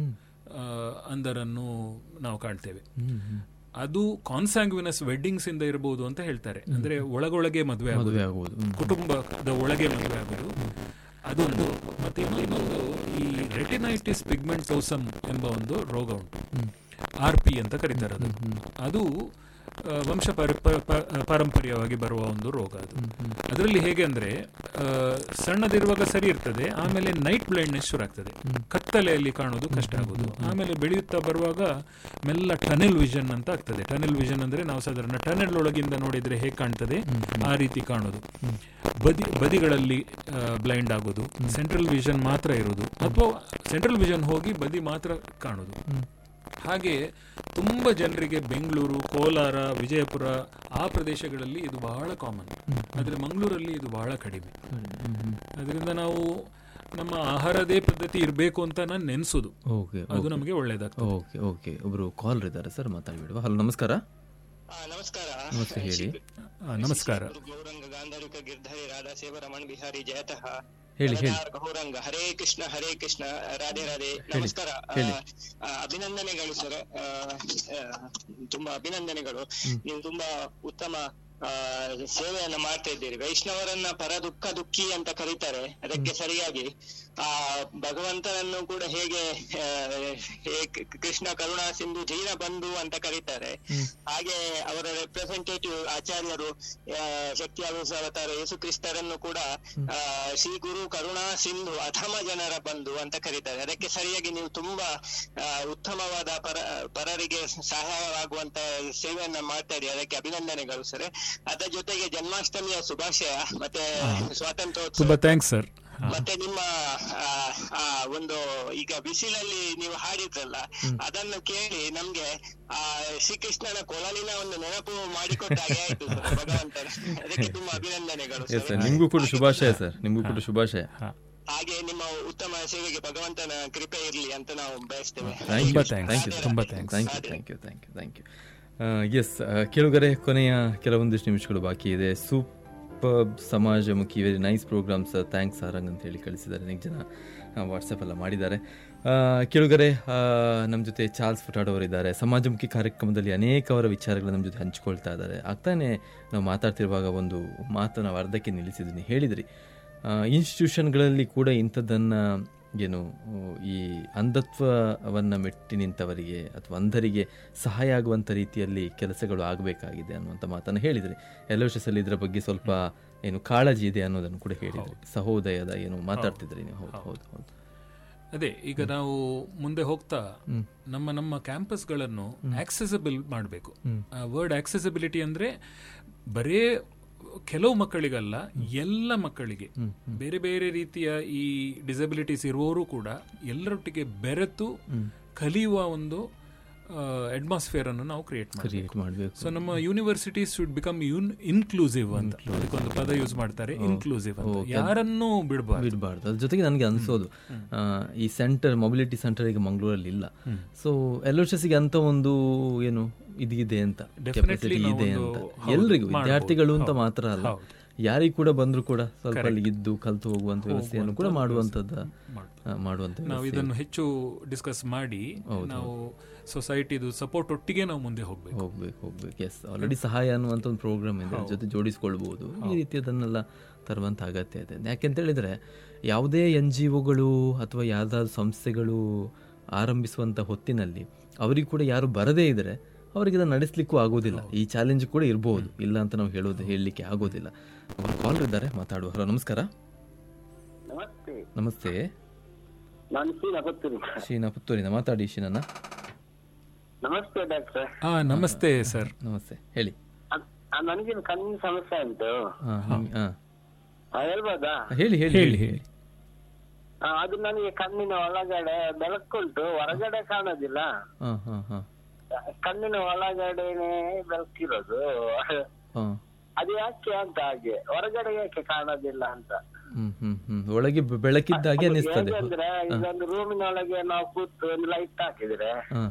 ಅಂಧರನ್ನು ನಾವು ಕಾಣ್ತೇವೆ ಅದು ಕಾನ್ಸಾಂಗ್ವಿನಸ್ ವೆಡ್ಡಿಂಗ್ಸ್ ಇಂದ ಇರಬಹುದು ಅಂತ ಹೇಳ್ತಾರೆ ಅಂದ್ರೆ ಒಳಗೊಳಗೆ ಮದುವೆ ಆಗೋದು ಮದುವೆ ಆಗುವುದು ಹ್ಮ್. ಕುಟುಂಬದ ಒಳಗೆ ಮದುವೆ ಆಗೋದು ಅದೊಂದು ಮತ್ತೆ ಇನ್ನೊಂದು ಈ ರೆಟಿನೈಟಿಸ್ ಪಿಗ್ಮೆಂಟೋಸಮ್ ಎಂಬ ಒಂದು ರೋಗ ಉಂಟು ಆರ್ ಪಿ ಅಂತ ಕರೀತಾರೆ ಅದು ಅದು ಆ, ವಂಶ ಪರ- ಪ- ಪ- ಪಾರಂಪರ್ಯವಾಗಿ ಬರುವ ಒಂದು ರೋಗ ಅದು ಅದರಲ್ಲಿ ಹೇಗೆ ಅಂದ್ರೆ ಆ, ಸಣ್ಣದಿರುವಾಗ ಸರಿ ಇರ್ತದೆ ಆಮೇಲೆ ನೈಟ್ ಬ್ಲೈಂಡ್ನೆಸ್ ಶುರು ಆಗ್ತದೆ ಕತ್ತಲೆಯಲ್ಲಿ ಕಾಣೋದು ಕಷ್ಟ ಆಗೋದು ಆಮೇಲೆ ಬೆಳೆಯುತ್ತಾ ಬರುವಾಗ ಮೆಲ್ಲ ಟನೆಲ್ ವಿಷನ್ ಅಂತ ಆಗ್ತದೆ ಟನೆಲ್ ವಿಷನ್ ಅಂದ್ರೆ ನಾವು ಸಾಧಾರಣ ಟನೆಲ್ ಒಳಗಿಂದ ನೋಡಿದ್ರೆ ಹೇಗೆ ಕಾಣ್ತದೆ ಆ ರೀತಿ ಕಾಣೋದು ಬದಿ ಬದಿಗಳಲ್ಲಿ ಬ್ಲೈಂಡ್ ಆಗೋದು ಸೆಂಟ್ರಲ್ ವಿಷನ್ ಮಾತ್ರ ಇರೋದು ಅಥವಾ ಸೆಂಟ್ರಲ್ ವಿಷನ್ ಹೋಗಿ ಬದಿ ಮಾತ್ರ ಕಾಣೋದು ಹಾಗೆ ತುಂಬ ಜನರಿಗೆ ಬೆಂಗಳೂರು ಕೋಲಾರ ವಿಜಯಪುರ ಆ ಪ್ರದೇಶಗಳಲ್ಲಿ ಇದು ಬಹಳ ಕಾಮನ್ ಆದರೆ ಮಂಗಳೂರಲ್ಲಿ ಇದು ಬಹಳ ಕಡಿಮೆ ಅದರಿಂದ ನಾವು ನಮ್ಮ ಆಹಾರದೇ ಪದ್ಧತಿ ಇರಬೇಕು ಅಂತ ನಾನು ನೆನೆಸೋದು ಓಕೆ ಅದು ನಮಗೆ ಒಳ್ಳೇದಾಗ್ತದೆ ಓಕೆ ಓಕೆ ಒಬ್ರು ಕಾಲ್ ಇದ್ದಾರೆ ಸರ್ ಮಾತಾಡ್ಬಿಡುವ ಹಲೋ ನಮಸ್ಕಾರ ಆ, ನಮಸ್ಕಾರ ನಮಸ್ತೆ ಹೇಳಿ ಆ, ನಮಸ್ಕಾರ ಗುರು ಗೌರಂಗ ಗಾಂಧಾರಿಕ ಗಿರ್ಧರಿ ರಾಧಾ ಸೇವ ರಮಣ ಬಿಹಾರಿ ಜಯತಃ ಹೇಳಿ ಹೇಳಿ ಗದಾರ್ ಗೌರಂಗ ಹರೇ ಕೃಷ್ಣ ಹರೇ ಕೃಷ್ಣ ರಾಧೆ ರಾಧೆ ನಮಸ್ಕಾರ ಆ, ಹೇಳಿ. ಆ, ಅಭಿನಂದನೆಗಳು ಸರ್ ಆ, ಆ, ತುಂಬಾ ಅಭಿನಂದನೆಗಳು ನೀವು ತುಂಬಾ ಉತ್ತಮ ಆ, ಸೇವೆಯನ್ನ ಮಾಡ್ತಾ ಇದ್ದೀರಿ ವೈಷ್ಣವರನ್ನ ಪರ ದುಃಖ ದುಃಖಿ ಅಂತ ಕರೀತಾರೆ ಅದಕ್ಕೆ ಸರಿಯಾಗಿ ಆ ಭಗವಂತನನ್ನು ಕೂಡ ಹೇಗೆ ಆ, ಹೇ- ಕೃಷ್ಣ ಕರುಣಾ ಸಿಂಧು ದೀನ ಬಂಧು ಅಂತ ಕರೀತಾರೆ ಹಾಗೆ ಅವರ ರೆಪ್ರೆಸೆಂಟೇಟಿವ್ ಆಚಾರ್ಯರು ಆ, ಶಕ್ತಿ ಅವತಾರ ಯೇಸು ಕ್ರಿಸ್ತರನ್ನು ಕೂಡ ಆ, ಶ್ರೀ ಗುರು ಕರುಣಾ ಸಿಂಧು ಅಧಮ ಜನರ ಬಂಧು ಅಂತ ಕರೀತಾರೆ ಅದಕ್ಕೆ ಸರಿಯಾಗಿ ನೀವು ತುಂಬಾ ಆ, ಉತ್ತಮವಾದ ಪರ ಪರರಿಗೆ ಸಹಾಯವಾಗುವಂತ ಸೇವೆಯನ್ನ ಮಾಡ್ತಾ ಇದ್ದೀರಿ ಅದಕ್ಕೆ ಅಭಿನಂದನೆಗಳು ಸರ್ ಅದರ ಜೊತೆಗೆ ಜನ್ಮಾಷ್ಟಮಿಯ ಶುಭಾಶಯ ಮತ್ತೆ ಸ್ವಾತಂತ್ರ್ಯೋತ್ಸವ ತುಂಬಾ ಥ್ಯಾಂಕ್ಸ್ ಸರ್ ಮತ್ತೆ ನಿಮ್ಮ ಆ, ಆ, ಒಂದು ಈಗ ಬಿಸಿಲಲ್ಲಿ ನೀವು ಹಾಡಿದ್ರಲ್ಲ ಅದನ್ನು ಕೇಳಿ ನಮ್ಗೆ ಆ ಶ್ರೀಕೃಷ್ಣನ ಕೊಳಲಿನ ಒಂದು ನೆನಪು ಮಾಡಿಕೊಟ್ಟ ಹಾಗೆ ಆಯ್ತು ಸರ್ ಭಗವಂತನ ಅದಕ್ಕೆ ತುಂಬಾ ಅಭಿನಂದನೆಗಳು ಎಸ್ ಸರ್ ಸರ್ ನಿಮಗೂ ಕೂಡ ಶುಭಾಶಯ ಸರ್ ನಿಮಗೂ ಕೂಡ ಶುಭಾಶಯ ಹಾಗೆ ನಿಮ್ಮ ಉತ್ತಮ ಸೇವೆಗೆ ಭಗವಂತನ ಕೃಪೆ ಇರ್ಲಿ ಅಂತ ನಾವು ಬಯಸ್ತೇವೆ ಥ್ಯಾಂಕ್ ಯು ತುಂಬಾ thanks. ಥ್ಯಾಂಕ್ ಯು ತುಂಬಾ thanks. Thank you thank you thank you thank you yes ಕೇಳುಗರೆ ಕೊನೆಯ ಕೆಲವೊಂದಿಷ್ಟು ನಿಮಿಷಗಳು ಬಾಕಿ ಇದೆ ಸೂಪರ್ ಸಮಾಜಮುಖಿ very nice programs thanks Sarang ಅಂತ ಹೇಳಿ ಕಳಿಸಿದ್ದಾರೆ ಅನೇಕ ಜನ ವಾಟ್ಸಪ್ ಎಲ್ಲ ಮಾಡಿದ್ದಾರೆ ಆ, ಕೇಳುಗರೆ ನಮ್ಮ ಜೊತೆ ಚಾರ್ಲ್ಸ್ ಫುಟಾಡ್ ಅವರಿದ್ದಾರೆ ಸಮಾಜಮುಖಿ ಕಾರ್ಯಕ್ರಮದಲ್ಲಿ ಅನೇಕ ಅವರ ವಿಚಾರಗಳು ನಮ್ಮ ಜೊತೆ ಹಂಚ್ಕೊಳ್ತಾ ಇದ್ದಾರೆ ಆಗ್ತಾನೆ ನಾವು ಮಾತಾಡ್ತಿರುವಾಗ ಒಂದು ಮಾತು ನಾವು ಅರ್ಧಕ್ಕೆ ನಿಲ್ಲಿಸಿದ್ದೀನಿ ಹೇಳಿದ್ರಿ ಇನ್ಸ್ಟಿಟ್ಯೂಷನ್ಗಳಲ್ಲಿ ಕೂಡ ಇಂಥದ್ದನ್ನು ಏನು ಈ ಅಂಧತ್ವವನ್ನು ಮೆಟ್ಟಿ ನಿಂತವರಿಗೆ ಅಥವಾ ಅಂಧರಿಗೆ ಸಹಾಯ ಆಗುವಂಥ ರೀತಿಯಲ್ಲಿ ಕೆಲಸಗಳು ಆಗಬೇಕಾಗಿದೆ ಅನ್ನುವಂಥ ಮಾತನ್ನು ಹೇಳಿದ್ರಿ ಎಲ್ ಇದರ ಬಗ್ಗೆ ಸ್ವಲ್ಪ ಏನು ಕಾಳಜಿ ಇದೆ ಅನ್ನೋದನ್ನು ಕೂಡ ಹೇಳಿದ್ರಿ ಸಹೋದಯದ ಏನು ಮಾತಾಡ್ತಿದ್ರಿ ನೀವು ಹೌದು ಹೌದು ಹೌದು ಅದೇ ಈಗ ನಾವು ಮುಂದೆ ಹೋಗ್ತಾ ನಮ್ಮ ನಮ್ಮ ಕ್ಯಾಂಪಸ್ಗಳನ್ನು ಆಕ್ಸೆಸಿಬಲ್ ಮಾಡಬೇಕು ವರ್ಡ್ ಆಕ್ಸೆಸಿಬಿಲಿಟಿ ಅಂದ್ರೆ ಬರೇ ಕೆಲವು ಮಕ್ಕಳಿಗಲ್ಲ ಎಲ್ಲ ಮಕ್ಕಳಿಗೆ ಬೇರೆ ಬೇರೆ ರೀತಿಯ ಈ ಡಿಸಬಿಲಿಟೀಸ್ ಇರುವವರು ಕೂಡ ಎಲ್ಲರೊಟ್ಟಿಗೆ ಬೆರೆತು ಕಲಿಯುವ ಒಂದು ಅಟ್ಮಾಸ್ಫಿಯರ್ ಅನ್ನು ನಾವು ಕ್ರಿಯೇಟ್ ಮಾಡಬೇಕು ಕ್ರಿಯೇಟ್ ಮಾಡಬೇಕು ಸೊ ನಮ್ಮ ಯೂನಿವರ್ಸಿಟೀಸ್ ಶುಡ್ ಬಿಕಮ್ ಯೂನ್ ಇನ್ಕ್ಲೂಸಿವ್ ಅಂತ ಅದಕ್ಕೊಂದು ಪದ ಯೂಸ್ ಮಾಡ್ತಾರೆ ಇನ್ಕ್ಲೂಸಿವ್ ಅಂತ ಯಾರನ್ನೂ ಬಿಡಬಾರ್ದು ಬಿಡಬಾರ್ದು ಅದ್ರ ಜೊತೆಗೆ ನನಗೆ ಅನಿಸೋದು ಆ, ಈ ಸೆಂಟರ್ ಮೊಬಿಲಿಟಿ ಸೆಂಟರ್ ಈಗ ಮಂಗಳೂರಲ್ಲಿ ಇಲ್ಲ ಸೊ ಎಲ್ ಗೆ ಅಂತ ಒಂದು ಏನು ಇದಿದೆ ಅಂತ Definitely ಕೆಪಾಸಿಟಿ ಇದೆ ನಾವು ಅಂತ ಒಂದು- ಹೌದು, ಎಲ್ರಿಗೂ ಮಾಡ್ಬೋದು. ವಿದ್ಯಾರ್ಥಿಗಳು ಅಂತ ಹೌದು, ಮಾತ್ರ ಅಲ್ಲ ಹೌದು. ಯಾರಿಗೆ ಕೂಡ ಬಂದ್ರು ಕೂಡ ಸ್ವಲ್ಪ ಅಲ್ಲಿ ಇದ್ದು ಕಲ್ತು ಹೋಗುವಂತ ವ್ಯವಸ್ಥೆಯನ್ನು ಕೂಡ ಮಾಡುವಂತದ್ದು ಮಾಡುವಂತ ನಾವು ಇದನ್ನು ಹೆಚ್ಚು ಡಿಸ್ಕಸ್ ಮಾಡಿ ನಾವು ಸೊಸೈಟಿದು ಸಪೋರ್ಟ್ ಒಟ್ಟಿಗೆ ನಾವು ಮುಂದೆ ಹೋಗ್ಬೇಕು ಹೋಗ್ಬೇಕು ಹೋಗ್ಬೇಕು ಎಸ್ ಆಲ್ರೆಡಿ ಸಹಾಯ ಅನ್ನುವಂಥ ಒಂದು ಪ್ರೋಗ್ರಾಮ್ ಇದೆ ಅದ್ರ ಜೊತೆ ಜೋಡಿಸ್ಕೊಳ್ಬಹುದು ಈ ರೀತಿಯದನ್ನೆಲ್ಲ ತರುವಂಥ ಅಗತ್ಯ ಇದೆ ಯಾಕೆಂತ ಹೇಳಿದ್ರೆ ಯಾವುದೇ ಎನ್ ಜಿ ಒಗಳು ಅಥವಾ ಯಾವ್ದಾದ್ರು ಸಂಸ್ಥೆಗಳು ಆರಂಭಿಸುವಂಥ ಹೊತ್ತಿನಲ್ಲಿ ಅವರಿಗೆ ಕೂಡ ಯಾರು ಬರದೇ ಇದ್ರೆ ಅವರಿಗೆ ಇದನ್ನು ನಡೆಸಲಿಕ್ಕೂ ಆಗೋದಿಲ್ಲ ಈ ಚಾಲೆಂಜ್ ಕೂಡ ಇರಬಹುದು ಇಲ್ಲ ಅಂತ ನಾವು ಹೇಳೋದು ಹೇಳಲಿಕ್ಕೆ ಆಗೋದಿಲ್ಲ ಕಾಲ್ ಇದ್ದಾರೆ ಮಾತಾಡುವ ಹಲೋ ನಮಸ್ಕಾರ ನಮಸ್ತೆ ನಮಸ್ತೆ ನಾನು ಶೀಲಾ ಪುತ್ತೂರು ಶೀನಾ ಪುತ್ತೂರಿನ ಮಾತಾಡಿ ಶೀನಣ್ಣ ನಮಸ್ತೆ ಡಾಕ್ಟರ್ ಹಾ ನಮಸ್ತೆ ಸರ್ ನಮಸ್ತೆ ಹೇಳಿ ನನಗೆ ಕಣ್ಣಿನ ಸಮಸ್ಯೆ ಉಂಟು ಹಾಂ ಹಾಂ ಆ, ಹೇಳ್ಬೋದಾ ಹೇಳಿ ಹೇಳಿ ಹೇಳಿ ಹೇಳಿ ಆ, ಅದು ನನಗೆ ಕಣ್ಣಿನ ಒಳಗಡೆ ಬೆಳಕುಂಟು ಹೊರಗಡೆ ಕಾಣೋದಿಲ್ಲ ಹಾಂ ಹಾಂ ಹಾಂ ಕಣ್ಣಿನ ಒಳಗಡೆನೆ ಬೆಳಕಿರೋದು ಹಾಂ ಅದು ಯಾಕೆ ಅಂತ ಹಾಗೆ ಹೊರಗಡೆ ಯಾಕೆ ಕಾಣೋದಿಲ್ಲ ಅಂತ ಹ್ಮ್ ಹ್ಮ್ ಹ್ಮ್ ಒಳಗೆ ಬೆ- ಬೆಳಕಿದ್ದಾಗೆ ಅದು ಅನಿಸ್ತದೆ ಹೇಗೆ ಅಂದ್ರೆ ಈಗ ಒಂದು ರೂಮಿನ ಒಳಗೆ ನಾವು ಕೂತು ಒಂದು ಲೈಟ್ ಹಾಕಿದ್ರೆ ಹಾ